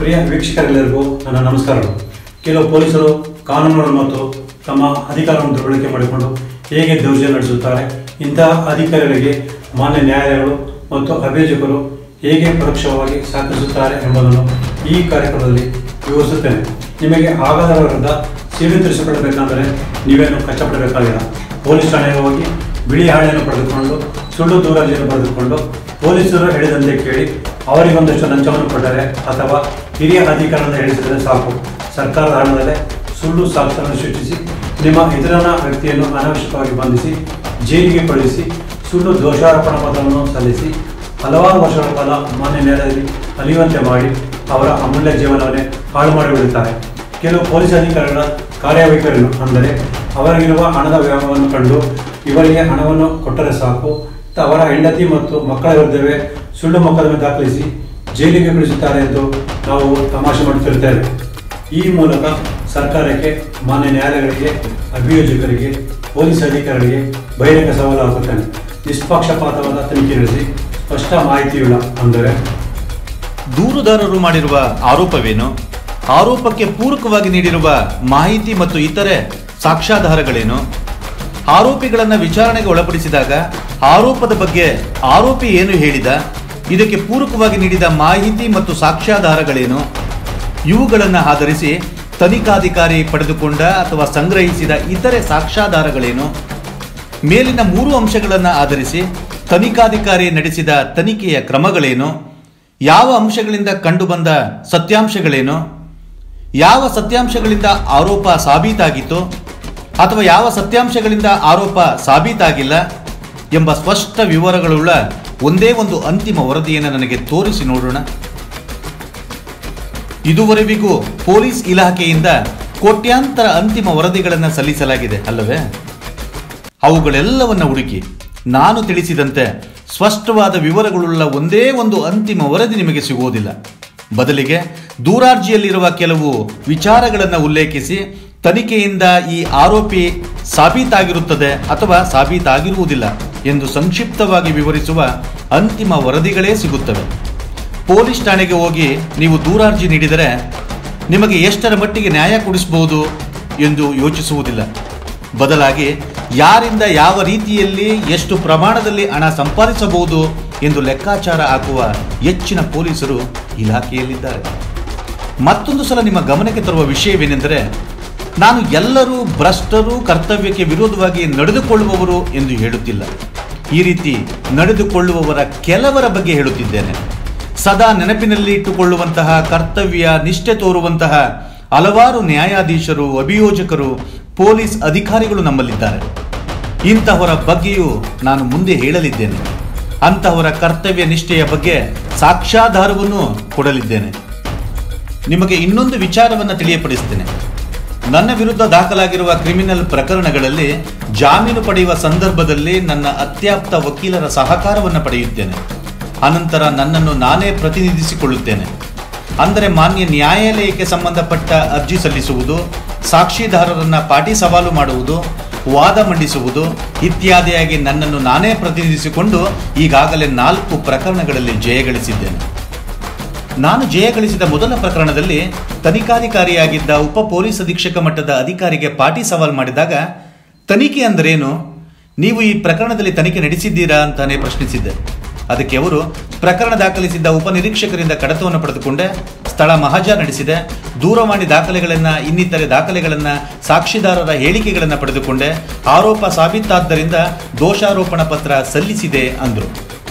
ಪ್ರಿಯ ವೀಕ್ಷಕರೆಲ್ಲರಿಗೂ ನನ್ನ ನಮಸ್ಕಾರಗಳು ಕೆಲವು ಪೊಲೀಸರು ಕಾನೂನುಗಳನ್ನು ಮತ್ತು ತಮ್ಮ ಅಧಿಕಾರವನ್ನು ದುರ್ಬಳಕೆ ಮಾಡಿಕೊಂಡು ಹೇಗೆ ದೌರ್ಜನ್ಯ ನಡೆಸುತ್ತಾರೆ ಇಂತಹ ಅಧಿಕಾರಿಗಳಿಗೆ ಮಾನ್ಯ ನ್ಯಾಯಾಲಯಗಳು ಮತ್ತು ಅಭಿಯೋಜಕರು ಹೇಗೆ ಪರೋಕ್ಷವಾಗಿ ಸಹಕರಿಸುತ್ತಾರೆ ಎಂಬುದನ್ನು ಈ ಕಾರ್ಯಕ್ರಮದಲ್ಲಿ ವಿವರಿಸುತ್ತೇನೆ ನಿಮಗೆ ಆಗಾದ ವಿರುದ್ಧ ಸೀಳು ತಿಳಿಸಿಕೊಳ್ಳಬೇಕೆಂದರೆ ನೀವೇನು ಕಷ್ಟಪಡಬೇಕಾಗಿಲ್ಲ ಪೊಲೀಸ್ ಠಾಣೆಗೆ ಹೋಗಿ ಬಿಳಿ ಹಾಳೆಯನ್ನು ಪಡೆದುಕೊಂಡು ಸುಳ್ಳು ದೂರಾಜಿಯನ್ನು ಪಡೆದುಕೊಂಡು ಪೊಲೀಸರು ಹೇಳಿದಂತೆ ಕೇಳಿ ಅವರಿಗೊಂದಷ್ಟು ಲಂಚವನ್ನು ಕೊಟ್ಟರೆ ಅಥವಾ ಹಿರಿಯ ಅಧಿಕಾರವನ್ನು ಹೇಳಿಸಿದರೆ ಸಾಕು ಸರ್ಕಾರದ ಹಣದಲ್ಲೇ ಸುಳ್ಳು ಸಾಕ್ಷ್ಯವನ್ನು ಸೃಷ್ಟಿಸಿ ನಿಮ್ಮ ಎದುರನ ವ್ಯಕ್ತಿಯನ್ನು ಅನಾವಶ್ಯಕವಾಗಿ ಬಂಧಿಸಿ ಜೈಲಿಗೆ ಕಳುಹಿಸಿ ಸುಳ್ಳು ದೋಷಾರೋಪಣಾ ಪತ್ರವನ್ನು ಸಲ್ಲಿಸಿ ಹಲವಾರು ವರ್ಷಗಳ ಕಾಲ ಮಾನ್ಯ ನ್ಯಾಯಾಲಯದಲ್ಲಿ ಅಲಿಯುವಂತೆ ಮಾಡಿ ಅವರ ಅಮೂಲ್ಯ ಜೀವನವನ್ನೇ ಹಾಳು ಮಾಡಿಬಿಡುತ್ತಾರೆ ಕೆಲವು ಪೊಲೀಸ್ ಅಧಿಕಾರಿಗಳ ಕಾರ್ಯವೈಖರಿಯನ್ನು ಅಂದರೆ ಅವರಿಗಿರುವ ಹಣದ ವ್ಯವಹಾರವನ್ನು ಕಂಡು ಇವರಿಗೆ ಹಣವನ್ನು ಕೊಟ್ಟರೆ ಸಾಕು ತ- ಅವರ ಹೆಂಡತಿ ಮತ್ತು ಮಕ್ಕಳ ವಿರುದ್ಧವೇ ಸುಳ್ಳು ಮೊಕದ್ದಮೆ ದಾಖಲಿಸಿ ಜೈಲಿಗೆ ಕಳಿಸುತ್ತಾರೆ ಎಂದು ನಾವು ತಮಾಷೆ ಮಾಡುತ್ತಿರುತ್ತೇವೆ ಈ ಮೂಲಕ ಸರ್ಕಾರಕ್ಕೆ ಮಾನ್ಯ ನ್ಯಾಯಾಲಯಗಳಿಗೆ ಅಭಿಯೋಜಕರಿಗೆ ಪೊಲೀಸ್ ಅಧಿಕಾರಿಗಳಿಗೆ ಬಹಿರಂಗ ಸವಾಲು ಹಾಕುತ್ತೇನೆ ನಿಷ್ಪಕ್ಷಪಾತವಾದ ತನಿಖೆ ನಡೆಸಿ ಸ್ಪಷ್ಟ ಮಾಹಿತಿಯುಳ್ಳ ಅಂದರೆ ದೂರುದಾರರು ಮಾಡಿರುವ ಆರೋಪವೇನು ಆರೋಪಕ್ಕೆ ಪೂರಕವಾಗಿ ನೀಡಿರುವ ಮಾಹಿತಿ ಮತ್ತು ಇತರೆ ಸಾಕ್ಷ್ಯಾಧಾರಗಳೇನು ಆರೋಪಿಗಳನ್ನು ವಿಚಾರಣೆಗೆ ಒಳಪಡಿಸಿದಾಗ ಆರೋಪದ ಬಗ್ಗೆ ಆರೋಪಿ ಏನು ಹೇಳಿದ ಇದಕ್ಕೆ ಪೂರಕವಾಗಿ ನೀಡಿದ ಮಾಹಿತಿ ಮತ್ತು ಸಾಕ್ಷ್ಯಾಧಾರಗಳೇನು ಇವುಗಳನ್ನು ಆಧರಿಸಿ ತನಿಖಾಧಿಕಾರಿ ಪಡೆದುಕೊಂಡ ಅಥವಾ ಸಂಗ್ರಹಿಸಿದ ಇತರೆ ಸಾಕ್ಷ್ಯಾಧಾರಗಳೇನು ಮೇಲಿನ ಮೂರು ಅಂಶಗಳನ್ನು ಆಧರಿಸಿ ತನಿಖಾಧಿಕಾರಿ ನಡೆಸಿದ ತನಿಖೆಯ ಕ್ರಮಗಳೇನು ಯಾವ ಅಂಶಗಳಿಂದ ಕಂಡುಬಂದ ಸತ್ಯಾಂಶಗಳೇನು ಯಾವ ಸತ್ಯಾಂಶಗಳಿಂದ ಆರೋಪ ಸಾಬೀತಾಗಿತ್ತು ಅಥವಾ ಯಾವ ಸತ್ಯಾಂಶಗಳಿಂದ ಆರೋಪ ಸಾಬೀತಾಗಿಲ್ಲ ಎಂಬ ಸ್ಪಷ್ಟ ವಿವರಗಳುಳ್ಳ ಒಂದೇ ಒಂದು ಅಂತಿಮ ವರದಿಯನ್ನು ನನಗೆ ತೋರಿಸಿ ನೋಡೋಣ ಇದುವರೆವಿಗೂ ಪೊಲೀಸ್ ಇಲಾಖೆಯಿಂದ ಕೋಟ್ಯಾಂತರ ಅಂತಿಮ ವರದಿಗಳನ್ನು ಸಲ್ಲಿಸಲಾಗಿದೆ ಅಲ್ಲವೇ ಅವುಗಳೆಲ್ಲವನ್ನ ಹುಡುಕಿ ನಾನು ತಿಳಿಸಿದಂತೆ ಸ್ಪಷ್ಟವಾದ ವಿವರಗಳುಳ್ಳ ಒಂದೇ ಒಂದು ಅಂತಿಮ ವರದಿ ನಿಮಗೆ ಸಿಗುವುದಿಲ್ಲ ಬದಲಿಗೆ ದೂರಾರ್ಜಿಯಲ್ಲಿರುವ ಕೆಲವು ವಿಚಾರಗಳನ್ನು ಉಲ್ಲೇಖಿಸಿ ತನಿಖೆಯಿಂದ ಈ ಆರೋಪಿ ಸಾಬೀತಾಗಿರುತ್ತದೆ ಅಥವಾ ಸಾಬೀತಾಗಿರುವುದಿಲ್ಲ ಎಂದು ಸಂಕ್ಷಿಪ್ತವಾಗಿ ವಿವರಿಸುವ ಅಂತಿಮ ವರದಿಗಳೇ ಸಿಗುತ್ತವೆ ಪೊಲೀಸ್ ಠಾಣೆಗೆ ಹೋಗಿ ನೀವು ದೂರಾರ್ಜಿ ನೀಡಿದರೆ ನಿಮಗೆ ಎಷ್ಟರ ಮಟ್ಟಿಗೆ ನ್ಯಾಯ ಕೊಡಿಸಬಹುದು ಎಂದು ಯೋಚಿಸುವುದಿಲ್ಲ ಬದಲಾಗಿ ಯಾರಿಂದ ಯಾವ ರೀತಿಯಲ್ಲಿ ಎಷ್ಟು ಪ್ರಮಾಣದಲ್ಲಿ ಹಣ ಸಂಪಾದಿಸಬಹುದು ಎಂದು ಲೆಕ್ಕಾಚಾರ ಹಾಕುವ ಹೆಚ್ಚಿನ ಪೊಲೀಸರು ಇಲಾಖೆಯಲ್ಲಿದ್ದಾರೆ ಮತ್ತೊಂದು ಸಲ ನಿಮ್ಮ ಗಮನಕ್ಕೆ ತರುವ ವಿಷಯವೇನೆಂದರೆ ನಾನು ಎಲ್ಲರೂ ಭ್ರಷ್ಟರು ಕರ್ತವ್ಯಕ್ಕೆ ವಿರೋಧವಾಗಿ ನಡೆದುಕೊಳ್ಳುವವರು ಎಂದು ಹೇಳುತ್ತಿಲ್ಲ ಈ ರೀತಿ ನಡೆದುಕೊಳ್ಳುವವರ ಕೆಲವರ ಬಗ್ಗೆ ಹೇಳುತ್ತಿದ್ದೇನೆ ಸದಾ ನೆನಪಿನಲ್ಲಿ ಇಟ್ಟುಕೊಳ್ಳುವಂತಹ ಕರ್ತವ್ಯ ನಿಷ್ಠೆ ತೋರುವಂತಹ ಹಲವಾರು ನ್ಯಾಯಾಧೀಶರು ಅಭಿಯೋಜಕರು ಪೊಲೀಸ್ ಅಧಿಕಾರಿಗಳು ನಮ್ಮಲ್ಲಿದ್ದಾರೆ ಇಂತಹವರ ಬಗ್ಗೆಯೂ ನಾನು ಮುಂದೆ ಹೇಳಲಿದ್ದೇನೆ ಅಂತಹವರ ಕರ್ತವ್ಯ ನಿಷ್ಠೆಯ ಬಗ್ಗೆ ಸಾಕ್ಷ್ಯಾಧಾರವನ್ನು ಕೊಡಲಿದ್ದೇನೆ ನಿಮಗೆ ಇನ್ನೊಂದು ವಿಚಾರವನ್ನು ತಿಳಿಯಪಡಿಸ್ತೇನೆ ನನ್ನ ವಿರುದ್ಧ ದಾಖಲಾಗಿರುವ ಕ್ರಿಮಿನಲ್ ಪ್ರಕರಣಗಳಲ್ಲಿ ಜಾಮೀನು ಪಡೆಯುವ ಸಂದರ್ಭದಲ್ಲಿ ನನ್ನ ಅತ್ಯಾಪ್ತ ವಕೀಲರ ಸಹಕಾರವನ್ನು ಪಡೆಯುತ್ತೇನೆ ಅನಂತರ ನನ್ನನ್ನು ನಾನೇ ಪ್ರತಿನಿಧಿಸಿಕೊಳ್ಳುತ್ತೇನೆ ಅಂದರೆ ಮಾನ್ಯ ನ್ಯಾಯಾಲಯಕ್ಕೆ ಸಂಬಂಧಪಟ್ಟ ಅರ್ಜಿ ಸಲ್ಲಿಸುವುದು ಸಾಕ್ಷಿದಾರರನ್ನ ಪಾಟಿ ಸವಾಲು ಮಾಡುವುದು ವಾದ ಮಂಡಿಸುವುದು ಇತ್ಯಾದಿಯಾಗಿ ನನ್ನನ್ನು ನಾನೇ ಪ್ರತಿನಿಧಿಸಿಕೊಂಡು ಈಗಾಗಲೇ ನಾಲ್ಕು ಪ್ರಕರಣಗಳಲ್ಲಿ ಜಯಗಳಿಸಿದ್ದೇನೆ ನಾನು ಜಯ ಗಳಿಸಿದ ಮೊದಲ ಪ್ರಕರಣದಲ್ಲಿ ತನಿಖಾಧಿಕಾರಿಯಾಗಿದ್ದ ಉಪ ಪೊಲೀಸ್ ಅಧೀಕ್ಷಕ ಮಟ್ಟದ ಅಧಿಕಾರಿಗೆ ಪಾಟಿ ಸವಾಲ್ ಮಾಡಿದಾಗ ತನಿಖೆ ಅಂದರೇನು ನೀವು ಈ ಪ್ರಕರಣದಲ್ಲಿ ತನಿಖೆ ನಡೆಸಿದ್ದೀರಾ ಅಂತಾನೆ ಪ್ರಶ್ನಿಸಿದ್ದೆ ಅದಕ್ಕೆ ಅವರು ಪ್ರಕರಣ ದಾಖಲಿಸಿದ್ದ ಉಪನಿರೀಕ್ಷಕರಿಂದ ಕಡತವನ್ನು ಪಡೆದುಕೊಂಡೆ ಸ್ಥಳ ಮಹಾಜ ನಡೆಸಿದೆ ದೂರವಾಣಿ ದಾಖಲೆಗಳನ್ನು ಇನ್ನಿತರೆ ದಾಖಲೆಗಳನ್ನು ಸಾಕ್ಷಿದಾರರ ಹೇಳಿಕೆಗಳನ್ನು ಪಡೆದುಕೊಂಡೆ ಆರೋಪ ಸಾಬೀತಾದ್ದರಿಂದ ದೋಷಾರೋಪಣಾ ಪತ್ರ ಸಲ್ಲಿಸಿದೆ ಅಂದರು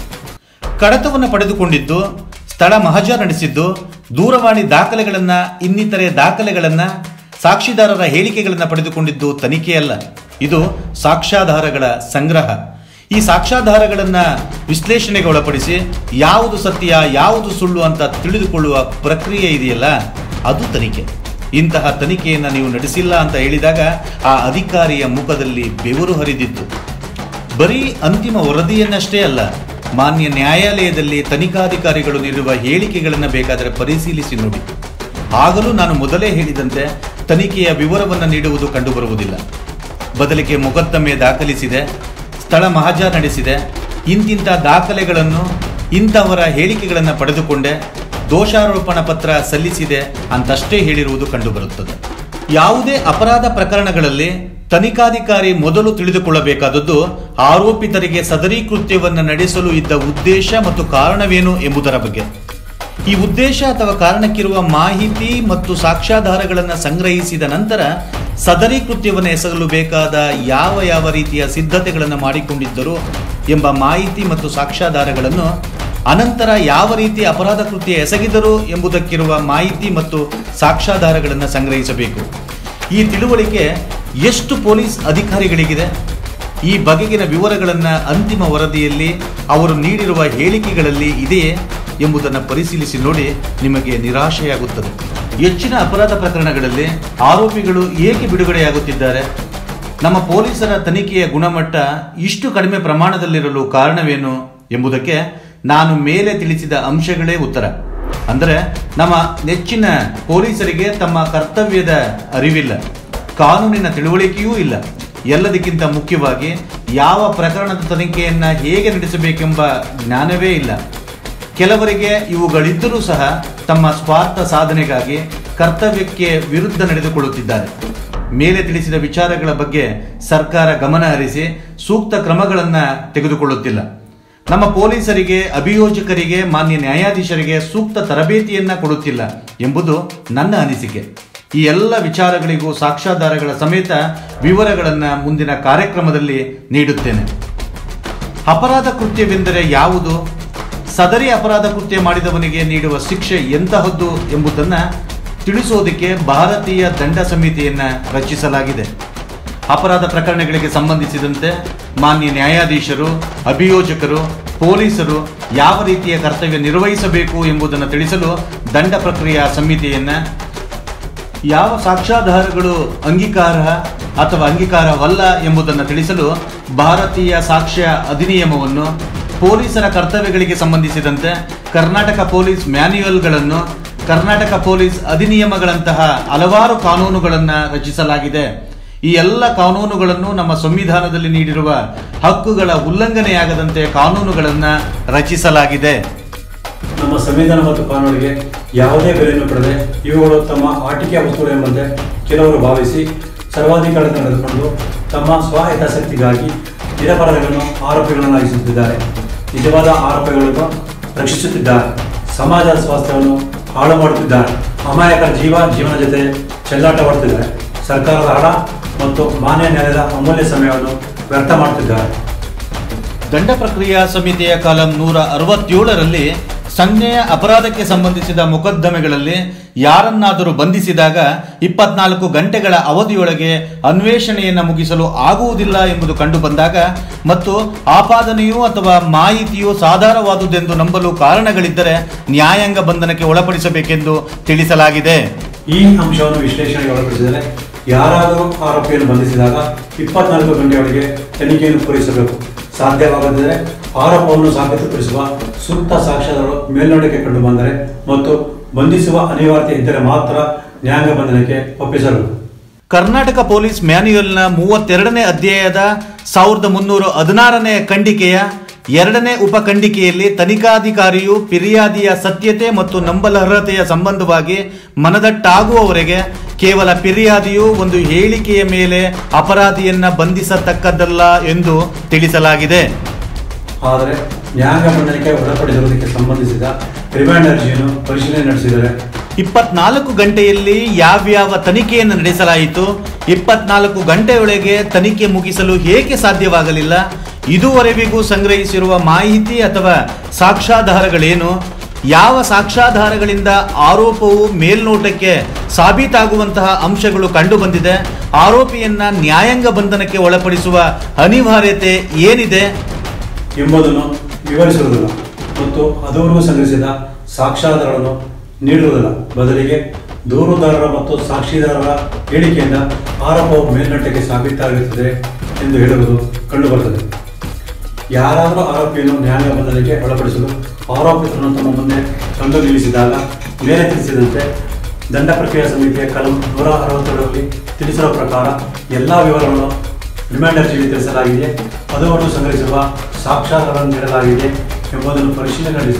ಕಡತವನ್ನು ಪಡೆದುಕೊಂಡಿದ್ದು ಸ್ಥಳ ಮಹಜ ನಡೆಸಿದ್ದು ದೂರವಾಣಿ ದಾಖಲೆಗಳನ್ನು ಇನ್ನಿತರೆ ದಾಖಲೆಗಳನ್ನು ಸಾಕ್ಷಿದಾರರ ಹೇಳಿಕೆಗಳನ್ನು ಪಡೆದುಕೊಂಡಿದ್ದು ತನಿಖೆಯಲ್ಲ ಇದು ಸಾಕ್ಷ್ಯಾಧಾರಗಳ ಸಂಗ್ರಹ ಈ ಸಾಕ್ಷ್ಯಾಧಾರಗಳನ್ನು ವಿಶ್ಲೇಷಣೆಗೆ ಒಳಪಡಿಸಿ ಯಾವುದು ಸತ್ಯ ಯಾವುದು ಸುಳ್ಳು ಅಂತ ತಿಳಿದುಕೊಳ್ಳುವ ಪ್ರಕ್ರಿಯೆ ಇದೆಯಲ್ಲ ಅದು ತನಿಖೆ ಇಂತಹ ತನಿಖೆಯನ್ನು ನೀವು ನಡೆಸಿಲ್ಲ ಅಂತ ಹೇಳಿದಾಗ ಆ ಅಧಿಕಾರಿಯ ಮುಖದಲ್ಲಿ ಬೆವರು ಹರಿದಿತ್ತು ಬರೀ ಅಂತಿಮ ವರದಿಯನ್ನಷ್ಟೇ ಅಲ್ಲ ಮಾನ್ಯ ನ್ಯಾಯಾಲಯದಲ್ಲಿ ತನಿಖಾಧಿಕಾರಿಗಳು ನೀಡುವ ಹೇಳಿಕೆಗಳನ್ನು ಬೇಕಾದರೆ ಪರಿಶೀಲಿಸಿ ನೋಡಿ ಆಗಲೂ ನಾನು ಮೊದಲೇ ಹೇಳಿದಂತೆ ತನಿಖೆಯ ವಿವರವನ್ನು ನೀಡುವುದು ಕಂಡುಬರುವುದಿಲ್ಲ ಬದಲಿಗೆ ಮೊಕದ್ದಮೆ ದಾಖಲಿಸಿದೆ ಸ್ಥಳ ಮಹಜ ನಡೆಸಿದೆ ಇಂತಿಂಥ ದಾಖಲೆಗಳನ್ನು ಇಂಥವರ ಹೇಳಿಕೆಗಳನ್ನು ಪಡೆದುಕೊಂಡೆ ದೋಷಾರೋಪಣ ಪತ್ರ ಸಲ್ಲಿಸಿದೆ ಅಂತಷ್ಟೇ ಹೇಳಿರುವುದು ಕಂಡುಬರುತ್ತದೆ ಯಾವುದೇ ಅಪರಾಧ ಪ್ರಕರಣಗಳಲ್ಲಿ ತನಿಖಾಧಿಕಾರಿ ಮೊದಲು ತಿಳಿದುಕೊಳ್ಳಬೇಕಾದದ್ದು ಆರೋಪಿತರಿಗೆ ಸದರಿ ಕೃತ್ಯವನ್ನು ನಡೆಸಲು ಇದ್ದ ಉದ್ದೇಶ ಮತ್ತು ಕಾರಣವೇನು ಎಂಬುದರ ಬಗ್ಗೆ ಈ ಉದ್ದೇಶ ಅಥವಾ ಕಾರಣಕ್ಕಿರುವ ಮಾಹಿತಿ ಮತ್ತು ಸಾಕ್ಷ್ಯಾಧಾರಗಳನ್ನು ಸಂಗ್ರಹಿಸಿದ ನಂತರ ಸದರಿ ಕೃತ್ಯವನ್ನು ಎಸಗಲು ಬೇಕಾದ ಯಾವ ಯಾವ ರೀತಿಯ ಸಿದ್ಧತೆಗಳನ್ನು ಮಾಡಿಕೊಂಡಿದ್ದರು ಎಂಬ ಮಾಹಿತಿ ಮತ್ತು ಸಾಕ್ಷ್ಯಾಧಾರಗಳನ್ನು ಅನಂತರ ಯಾವ ರೀತಿ ಅಪರಾಧ ಕೃತ್ಯ ಎಸಗಿದರು ಎಂಬುದಕ್ಕಿರುವ ಮಾಹಿತಿ ಮತ್ತು ಸಾಕ್ಷ್ಯಾಧಾರಗಳನ್ನು ಸಂಗ್ರಹಿಸಬೇಕು ಈ ತಿಳುವಳಿಕೆ ಎಷ್ಟು ಪೊಲೀಸ್ ಅಧಿಕಾರಿಗಳಿಗಿದೆ ಈ ಬಗೆಗಿನ ವಿವರಗಳನ್ನು ಅಂತಿಮ ವರದಿಯಲ್ಲಿ ಅವರು ನೀಡಿರುವ ಹೇಳಿಕೆಗಳಲ್ಲಿ ಇದೆಯೇ ಎಂಬುದನ್ನು ಪರಿಶೀಲಿಸಿ ನೋಡಿ ನಿಮಗೆ ನಿರಾಶೆಯಾಗುತ್ತದೆ ಹೆಚ್ಚಿನ ಅಪರಾಧ ಪ್ರಕರಣಗಳಲ್ಲಿ ಆರೋಪಿಗಳು ಏಕೆ ಬಿಡುಗಡೆಯಾಗುತ್ತಿದ್ದಾರೆ ನಮ್ಮ ಪೊಲೀಸರ ತನಿಖೆಯ ಗುಣಮಟ್ಟ ಇಷ್ಟು ಕಡಿಮೆ ಪ್ರಮಾಣದಲ್ಲಿರಲು ಕಾರಣವೇನು ಎಂಬುದಕ್ಕೆ ನಾನು ಮೇಲೆ ತಿಳಿಸಿದ ಅಂಶಗಳೇ ಉತ್ತರ ಅಂದರೆ ನಮ್ಮ ನೆಚ್ಚಿನ ಪೊಲೀಸರಿಗೆ ತಮ್ಮ ಕರ್ತವ್ಯದ ಅರಿವಿಲ್ಲ ಕಾನೂನಿನ ತಿಳುವಳಿಕೆಯೂ ಇಲ್ಲ ಎಲ್ಲದಕ್ಕಿಂತ ಮುಖ್ಯವಾಗಿ ಯಾವ ಪ್ರಕರಣದ ತನಿಖೆಯನ್ನು ಹೇಗೆ ನಡೆಸಬೇಕೆಂಬ ಜ್ಞಾನವೇ ಇಲ್ಲ ಕೆಲವರಿಗೆ ಇವುಗಳಿದ್ದರೂ ಸಹ ತಮ್ಮ ಸ್ವಾರ್ಥ ಸಾಧನೆಗಾಗಿ ಕರ್ತವ್ಯಕ್ಕೆ ವಿರುದ್ಧ ನಡೆದುಕೊಳ್ಳುತ್ತಿದ್ದಾರೆ ಮೇಲೆ ತಿಳಿಸಿದ ವಿಚಾರಗಳ ಬಗ್ಗೆ ಸರ್ಕಾರ ಗಮನ ಹರಿಸಿ ಸೂಕ್ತ ಕ್ರಮಗಳನ್ನು ತೆಗೆದುಕೊಳ್ಳುತ್ತಿಲ್ಲ ನಮ್ಮ ಪೊಲೀಸರಿಗೆ ಅಭಿಯೋಜಕರಿಗೆ ಮಾನ್ಯ ನ್ಯಾಯಾಧೀಶರಿಗೆ ಸೂಕ್ತ ತರಬೇತಿಯನ್ನ ಕೊಡುತ್ತಿಲ್ಲ ಎಂಬುದು ನನ್ನ ಅನಿಸಿಕೆ ಈ ಎಲ್ಲ ವಿಚಾರಗಳಿಗೂ ಸಾಕ್ಷ್ಯಾಧಾರಗಳ ಸಮೇತ ವಿವರಗಳನ್ನು ಮುಂದಿನ ಕಾರ್ಯಕ್ರಮದಲ್ಲಿ ನೀಡುತ್ತೇನೆ ಅಪರಾಧ ಕೃತ್ಯವೆಂದರೆ ಯಾವುದು ಸದರಿ ಅಪರಾಧ ಕೃತ್ಯ ಮಾಡಿದವನಿಗೆ ನೀಡುವ ಶಿಕ್ಷೆ ಎಂತಹದ್ದು ಎಂಬುದನ್ನು ತಿಳಿಸೋದಕ್ಕೆ ಭಾರತೀಯ ದಂಡ ಸಮಿತಿಯನ್ನು ರಚಿಸಲಾಗಿದೆ ಅಪರಾಧ ಪ್ರಕರಣಗಳಿಗೆ ಸಂಬಂಧಿಸಿದಂತೆ ಮಾನ್ಯ ನ್ಯಾಯಾಧೀಶರು ಅಭಿಯೋಜಕರು ಪೊಲೀಸರು ಯಾವ ರೀತಿಯ ಕರ್ತವ್ಯ ನಿರ್ವಹಿಸಬೇಕು ಎಂಬುದನ್ನು ತಿಳಿಸಲು ದಂಡ ಪ್ರಕ್ರಿಯಾ ಸಮಿತಿಯನ್ನು ಯಾವ ಸಾಕ್ಷ್ಯಾಧಾರಗಳು ಅಂಗೀಕಾರ್ಹ ಅಥವಾ ಅಂಗೀಕಾರವಲ್ಲ ಎಂಬುದನ್ನು ತಿಳಿಸಲು ಭಾರತೀಯ ಸಾಕ್ಷ್ಯ ಅಧಿನಿಯಮವನ್ನು ಪೊಲೀಸರ ಕರ್ತವ್ಯಗಳಿಗೆ ಸಂಬಂಧಿಸಿದಂತೆ ಕರ್ನಾಟಕ ಪೊಲೀಸ್ ಮ್ಯಾನ್ಯುಯಲ್ಗಳನ್ನು ಕರ್ನಾಟಕ ಪೊಲೀಸ್ ಅಧಿನಿಯಮಗಳಂತಹ ಹಲವಾರು ಕಾನೂನುಗಳನ್ನು ರಚಿಸಲಾಗಿದೆ ಈ ಎಲ್ಲ ಕಾನೂನುಗಳನ್ನು ನಮ್ಮ ಸಂವಿಧಾನದಲ್ಲಿ ನೀಡಿರುವ ಹಕ್ಕುಗಳ ಉಲ್ಲಂಘನೆಯಾಗದಂತೆ ಕಾನೂನುಗಳನ್ನು ರಚಿಸಲಾಗಿದೆ ನಮ್ಮ ಸಂವಿಧಾನ ಮತ್ತು ಕಾನೂನಿಗೆ ಯಾವುದೇ ಬೆಲೆಯನ್ನು ಪಡೆದೆ ಇವುಗಳು ತಮ್ಮ ಆಟಿಕೆ ವಸ್ತುಗಳು ಎಂಬಂತೆ ಕೆಲವರು ಭಾವಿಸಿ ಸರ್ವಾಧಿಕಾರದಿಂದ ನಡೆದುಕೊಂಡು ತಮ್ಮ ಸ್ವ ಹಿತಾಸಕ್ತಿಗಾಗಿ ನಿರಪರಾಧಗಳನ್ನು ಆರೋಪಿಗಳನ್ನಾಗಿಸುತ್ತಿದ್ದಾರೆ ನಿಜವಾದ ಆರೋಪಿಗಳನ್ನು ರಕ್ಷಿಸುತ್ತಿದ್ದಾರೆ ಸಮಾಜದ ಸ್ವಾಸ್ಥ್ಯವನ್ನು ಹಾಳು ಮಾಡುತ್ತಿದ್ದಾರೆ ಅಮಾಯಕರ ಜೀವ ಜೀವನ ಜೊತೆ ಚೆಲ್ಲಾಟವಾಡುತ್ತಿದ್ದಾರೆ ಸರ್ಕಾರದ ಹಣ ಮತ್ತು ಮಾನ್ಯ ನ್ಯಾಯದ ಅಮೂಲ್ಯ ಸಮಯವನ್ನು ವ್ಯರ್ಥ ಮಾಡುತ್ತಿದ್ದಾರೆ ದಂಡ ಪ್ರಕ್ರಿಯಾ ಸಮಿತಿಯ ಕಾಲಂ ನೂರ ಅರವತ್ತೇಳರಲ್ಲಿ ಸಂಜ್ಞೆಯ ಅಪರಾಧಕ್ಕೆ ಸಂಬಂಧಿಸಿದ ಮೊಕದ್ದಮೆಗಳಲ್ಲಿ ಯಾರನ್ನಾದರೂ ಬಂಧಿಸಿದಾಗ ಇಪ್ಪತ್ನಾಲ್ಕು ಗಂಟೆಗಳ ಅವಧಿಯೊಳಗೆ ಅನ್ವೇಷಣೆಯನ್ನು ಮುಗಿಸಲು ಆಗುವುದಿಲ್ಲ ಎಂಬುದು ಕಂಡುಬಂದಾಗ ಮತ್ತು ಆಪಾದನೆಯು ಅಥವಾ ಮಾಹಿತಿಯು ಸಾಧಾರವಾದುದೆಂದು ನಂಬಲು ಕಾರಣಗಳಿದ್ದರೆ ನ್ಯಾಯಾಂಗ ಬಂಧನಕ್ಕೆ ಒಳಪಡಿಸಬೇಕೆಂದು ತಿಳಿಸಲಾಗಿದೆ ಈ ಅಂಶವನ್ನು ವಿಶ್ಲೇಷಣೆಗೆ ಒಳಪಡಿಸಿದರೆ ಯಾರಾದರೂ ಆರೋಪಿಯನ್ನು ಬಂಧಿಸಿದಾಗ ಇಪ್ಪತ್ನಾಲ್ಕು ಗಂಟೆಯೊಳಗೆ ತನಿಖೆಯನ್ನು ಪೂರೈಸಬೇಕು ಸಾಧ್ಯವಾಗದಿದ್ದರೆ ಆರೋಪವನ್ನು ಸಾಬೀತುಪಡಿಸುವ ಸೂಕ್ತ ಸಾಕ್ಷ್ಯಗಳು ಮೇಲ್ನೋಟಕ್ಕೆ ಕಂಡುಬಂದರೆ ಮತ್ತು ಬಂಧಿಸುವ ಅನಿವಾರ್ಯತೆ ಇದ್ದರೆ ಮಾತ್ರ ನ್ಯಾಯಾಂಗ ಬಂಧನಕ್ಕೆ ಒಪ್ಪಿಸಬೇಕು ಕರ್ನಾಟಕ ಪೊಲೀಸ್ ಮ್ಯಾನ್ಯುಯಲ್ನ ಮೂವತ್ತೆರಡನೇ ಅಧ್ಯಾಯದ ಸಾವಿರದ ಮುನ್ನೂರ ಹದಿನಾರನೇ ಖಂಡಿಕೆಯ ಎರಡನೇ ಉಪಖಂಡಿಕೆಯಲ್ಲಿ ತನಿಖಾಧಿಕಾರಿಯು ಫಿರ್ಯಾದಿಯ ಸತ್ಯತೆ ಮತ್ತು ನಂಬಲರ್ಹತೆಯ ಸಂಬಂಧವಾಗಿ ಮನದಟ್ಟಾಗುವವರೆಗೆ ಕೇವಲ ಫಿರ್ಯಾದಿಯು ಒಂದು ಹೇಳಿಕೆಯ ಮೇಲೆ ಅಪರಾಧಿಯನ್ನ ಬಂಧಿಸತಕ್ಕದ್ದಲ್ಲ ಎಂದು ತಿಳಿಸಲಾಗಿದೆ ಆದರೆ ನ್ಯಾಯಾಂಗ ಬಂಧನಕ್ಕೆ ಒಳಪಡಿಸುವುದಕ್ಕೆ ಸಂಬಂಧಿಸಿದ ರಿಮಾಂಡ್ ಅರ್ಜಿಯನ್ನು ಪರಿಶೀಲನೆ ನಡೆಸಿದರೆ ಇಪ್ಪತ್ನಾಲ್ಕು ಗಂಟೆಯಲ್ಲಿ ಯಾವ್ಯಾವ ತನಿಖೆಯನ್ನು ನಡೆಸಲಾಯಿತು ಇಪ್ಪತ್ನಾಲ್ಕು ಗಂಟೆಯೊಳಗೆ ತನಿಖೆ ಮುಗಿಸಲು ಹೇಗೆ ಸಾಧ್ಯವಾಗಲಿಲ್ಲ ಇದುವರೆವಿಗೂ ಸಂಗ್ರಹಿಸಿರುವ ಮಾಹಿತಿ ಅಥವಾ ಸಾಕ್ಷ್ಯಾಧಾರಗಳೇನು ಯಾವ ಸಾಕ್ಷ್ಯಾಧಾರಗಳಿಂದ ಆರೋಪವು ಮೇಲ್ನೋಟಕ್ಕೆ ಸಾಬೀತಾಗುವಂತಹ ಅಂಶಗಳು ಕಂಡುಬಂದಿದೆ ಆರೋಪಿಯನ್ನ ನ್ಯಾಯಾಂಗ ಬಂಧನಕ್ಕೆ ಒಳಪಡಿಸುವ ಅನಿವಾರ್ಯತೆ ಏನಿದೆ ಎಂಬುದನ್ನು ವಿವರಿಸುವುದಿಲ್ಲ ಮತ್ತು ಅದುವರೆಗೂ ಸಂಗ್ರಹಿಸಿದ ಸಾಕ್ಷ್ಯಾಧಾರಗಳನ್ನು ನೀಡುವುದಿಲ್ಲ ಬದಲಿಗೆ ದೂರುದಾರರ ಮತ್ತು ಸಾಕ್ಷಿದಾರರ ಹೇಳಿಕೆಯಿಂದ ಆರೋಪವು ಮೇಲ್ನೋಟಕ್ಕೆ ಸಾಬೀತಾಗುತ್ತದೆ ಎಂದು ಹೇಳುವುದು ಕಂಡುಬರುತ್ತದೆ ಯಾರಾದರೂ ಆರೋಪಿಯನ್ನು ನ್ಯಾಯಾಂಗ ಬಂಧನಕ್ಕೆ ಒಳಪಡಿಸಲು ಆರೋಪಿತರನ್ನು ತಮ್ಮ ಮುಂದೆ ತಂದು ನಿಲ್ಲಿಸಿದಾಗ ಮೇಲೆ ತಿಳಿಸಿದಂತೆ ದಂಡ ಪ್ರಕ್ರಿಯಾ ಸಮಿತಿಯ ಕಲಂ ನೂರ ಅರವತ್ತೇಳರಲ್ಲಿ ತಿಳಿಸಿರುವ ಪ್ರಕಾರ ಎಲ್ಲ ವಿವರಗಳನ್ನು ರಿಮಾಂಡ್ ಅರ್ಜಿಯಲ್ಲಿ ತಿಳಿಸಲಾಗಿದೆ ಪದವನ್ನು ಸಂಗ್ರಹಿಸಿರುವ ಸಾಕ್ಷ್ಯಾಧಾರಗಳನ್ನು ನೀಡಲಾಗಿದೆ ಎಂಬುದನ್ನು ಪರಿಶೀಲನೆ ನಡೆಸಿ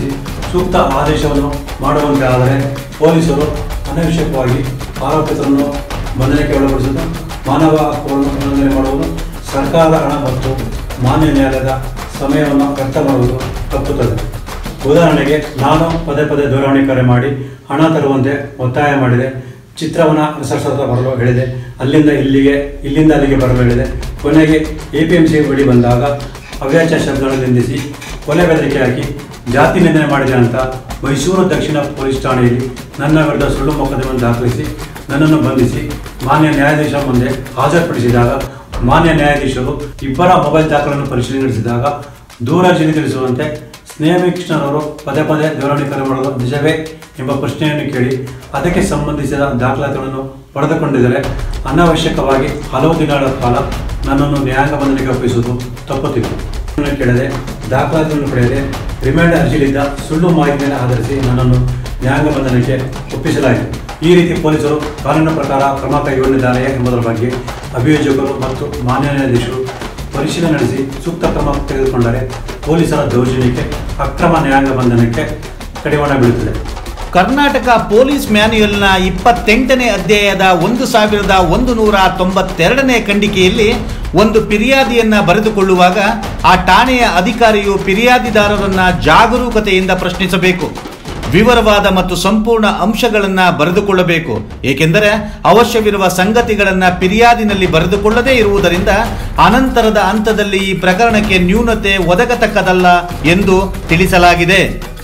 ಸೂಕ್ತ ಆದೇಶವನ್ನು ಮಾಡುವಂತೆ ಆದರೆ ಪೊಲೀಸರು ಅನವಶ್ಯಕವಾಗಿ ಆರೋಪಿತರನ್ನು ಬಂಧನಕ್ಕೆ ಒಳಪಡಿಸುವುದು ಮಾನವ ಹಕ್ಕುಗಳನ್ನು ಉಲ್ಲಂಘನೆ ಮಾಡುವುದು ಸರ್ಕಾರದ ಹಣ ಮತ್ತು ಮಾನ್ಯ ನ್ಯಾಯಾಲಯದ ಸಮಯವನ್ನು ವ್ಯರ್ಥ ಮಾಡುವುದು ತಪ್ಪುತ್ತದೆ ಉದಾಹರಣೆಗೆ ನಾನು ಪದೇ ಪದೇ ದೂರವಾಣಿ ಕರೆ ಮಾಡಿ ಹಣ ತರುವಂತೆ ಒತ್ತಾಯ ಮಾಡಿದೆ ಚಿತ್ರವನ ರಿಸರ್ಚ್ ಹತ್ರ ಬರಲು ಹೇಳಿದೆ ಅಲ್ಲಿಂದ ಇಲ್ಲಿಗೆ ಇಲ್ಲಿಂದ ಅಲ್ಲಿಗೆ ಬರಲು ಹೇಳಿದೆ ಕೊನೆಗೆ ಎ ಪಿ ಎಂ ಸಿ ಬಳಿ ಬಂದಾಗ ಅವ್ಯಾಚ ಶಬ್ದಗಳನ್ನು ನಿಂದಿಸಿ ಕೊಲೆ ಬೆದರಿಕೆ ಹಾಕಿ ಜಾತಿ ನಿಂದನೆ ಮಾಡಿದೆ ಅಂತ ಮೈಸೂರು ದಕ್ಷಿಣ ಪೊಲೀಸ್ ಠಾಣೆಯಲ್ಲಿ ನನ್ನ ವಿರುದ್ಧ ಸುಳ್ಳು ಮೊಕದ್ದಮೆಯನ್ನು ದಾಖಲಿಸಿ ನನ್ನನ್ನು ಬಂಧಿಸಿ ಮಾನ್ಯ ನ್ಯಾಯಾಧೀಶರ ಮುಂದೆ ಹಾಜರುಪಡಿಸಿದಾಗ ಮಾನ್ಯ ನ್ಯಾಯಾಧೀಶರು ಇಬ್ಬರ ಮೊಬೈಲ್ ದಾಖಲೆಯನ್ನು ಪರಿಶೀಲನೆ ನಡೆಸಿದಾಗ ದೂರರ್ಜನೆ ತಿಳಿಸುವಂತೆ ಸ್ನೇಹವೀಕ್ಷಣರವರು ಪದೇ ಪದೇ ದೂರವಾಣಿ ಕರೆ ಮಾಡಲು ನಿಜವೇ ಎಂಬ ಪ್ರಶ್ನೆಯನ್ನು ಕೇಳಿ ಅದಕ್ಕೆ ಸಂಬಂಧಿಸಿದ ದಾಖಲಾತಿಗಳನ್ನು ಪಡೆದುಕೊಂಡಿದ್ದರೆ ಅನಾವಶ್ಯಕವಾಗಿ ಹಲವು ದಿನಗಳ ಕಾಲ ನನ್ನನ್ನು ನ್ಯಾಯಾಂಗ ಬಂಧನಕ್ಕೆ ಒಪ್ಪಿಸುವುದು ತಪ್ಪುತ್ತಿತ್ತು ಇದನ್ನು ಕೇಳದೆ ದಾಖಲಾತಿಗಳನ್ನು ಪಡೆಯದೆ ರಿಮಾಂಡ್ ಅರ್ಜಿಲಿದ್ದ ಸುಳ್ಳು ಮಾಹಿತಿಯನ್ನು ಆಧರಿಸಿ ನನ್ನನ್ನು ನ್ಯಾಯಾಂಗ ಬಂಧನಕ್ಕೆ ಒಪ್ಪಿಸಲಾಯಿತು ಈ ರೀತಿ ಪೊಲೀಸರು ಕಾನೂನಿನ ಪ್ರಕಾರ ಕ್ರಮ ಕೈಗೊಂಡಿದ್ದಾರೆಯೇ ಎಂಬುದರ ಬಗ್ಗೆ ಅಭಿಯೋಜಕರು ಮತ್ತು ಮಾನ್ಯ ನ್ಯಾಯಾಧೀಶರು ಪರಿಶೀಲನೆ ನಡೆಸಿ ಸೂಕ್ತ ಕ್ರಮ ತೆಗೆದುಕೊಂಡರೆ ಪೊಲೀಸರ ದೌರ್ಜನ್ಯಕ್ಕೆ ಅಕ್ರಮ ನ್ಯಾಯಾಂಗ ಬಂಧನಕ್ಕೆ ಕಡಿವಾಣ ಬೀಳುತ್ತದೆ ಕರ್ನಾಟಕ ಪೊಲೀಸ್ ಮ್ಯಾನ್ಯುಯಲ್ನ ಇಪ್ಪತ್ತೆಂಟನೇ ಅಧ್ಯಾಯದ ಒಂದು ಸಾವಿರದ ಒಂದು ನೂರ ತೊಂಬತ್ತೆರಡನೇ ಖಂಡಿಕೆಯಲ್ಲಿ ಒಂದು ಫಿರ್ಯಾದಿಯನ್ನ ಬರೆದುಕೊಳ್ಳುವಾಗ ಆ ಠಾಣೆಯ ಅಧಿಕಾರಿಯು ಫಿರ್ಯಾದಿದಾರರನ್ನ ಜಾಗರೂಕತೆಯಿಂದ ಪ್ರಶ್ನಿಸಬೇಕು ವಿವರವಾದ ಮತ್ತು ಸಂಪೂರ್ಣ ಅಂಶಗಳನ್ನು ಬರೆದುಕೊಳ್ಳಬೇಕು ಏಕೆಂದರೆ ಅವಶ್ಯವಿರುವ ಸಂಗತಿಗಳನ್ನು ಫಿರ್ಯಾದಿನಲ್ಲಿ ಬರೆದುಕೊಳ್ಳದೇ ಇರುವುದರಿಂದ ಅನಂತರದ ಹಂತದಲ್ಲಿ ಈ ಪ್ರಕರಣಕ್ಕೆ ನ್ಯೂನತೆ ಒದಗತಕ್ಕದಲ್ಲ ಎಂದು ತಿಳಿಸಲಾಗಿದೆ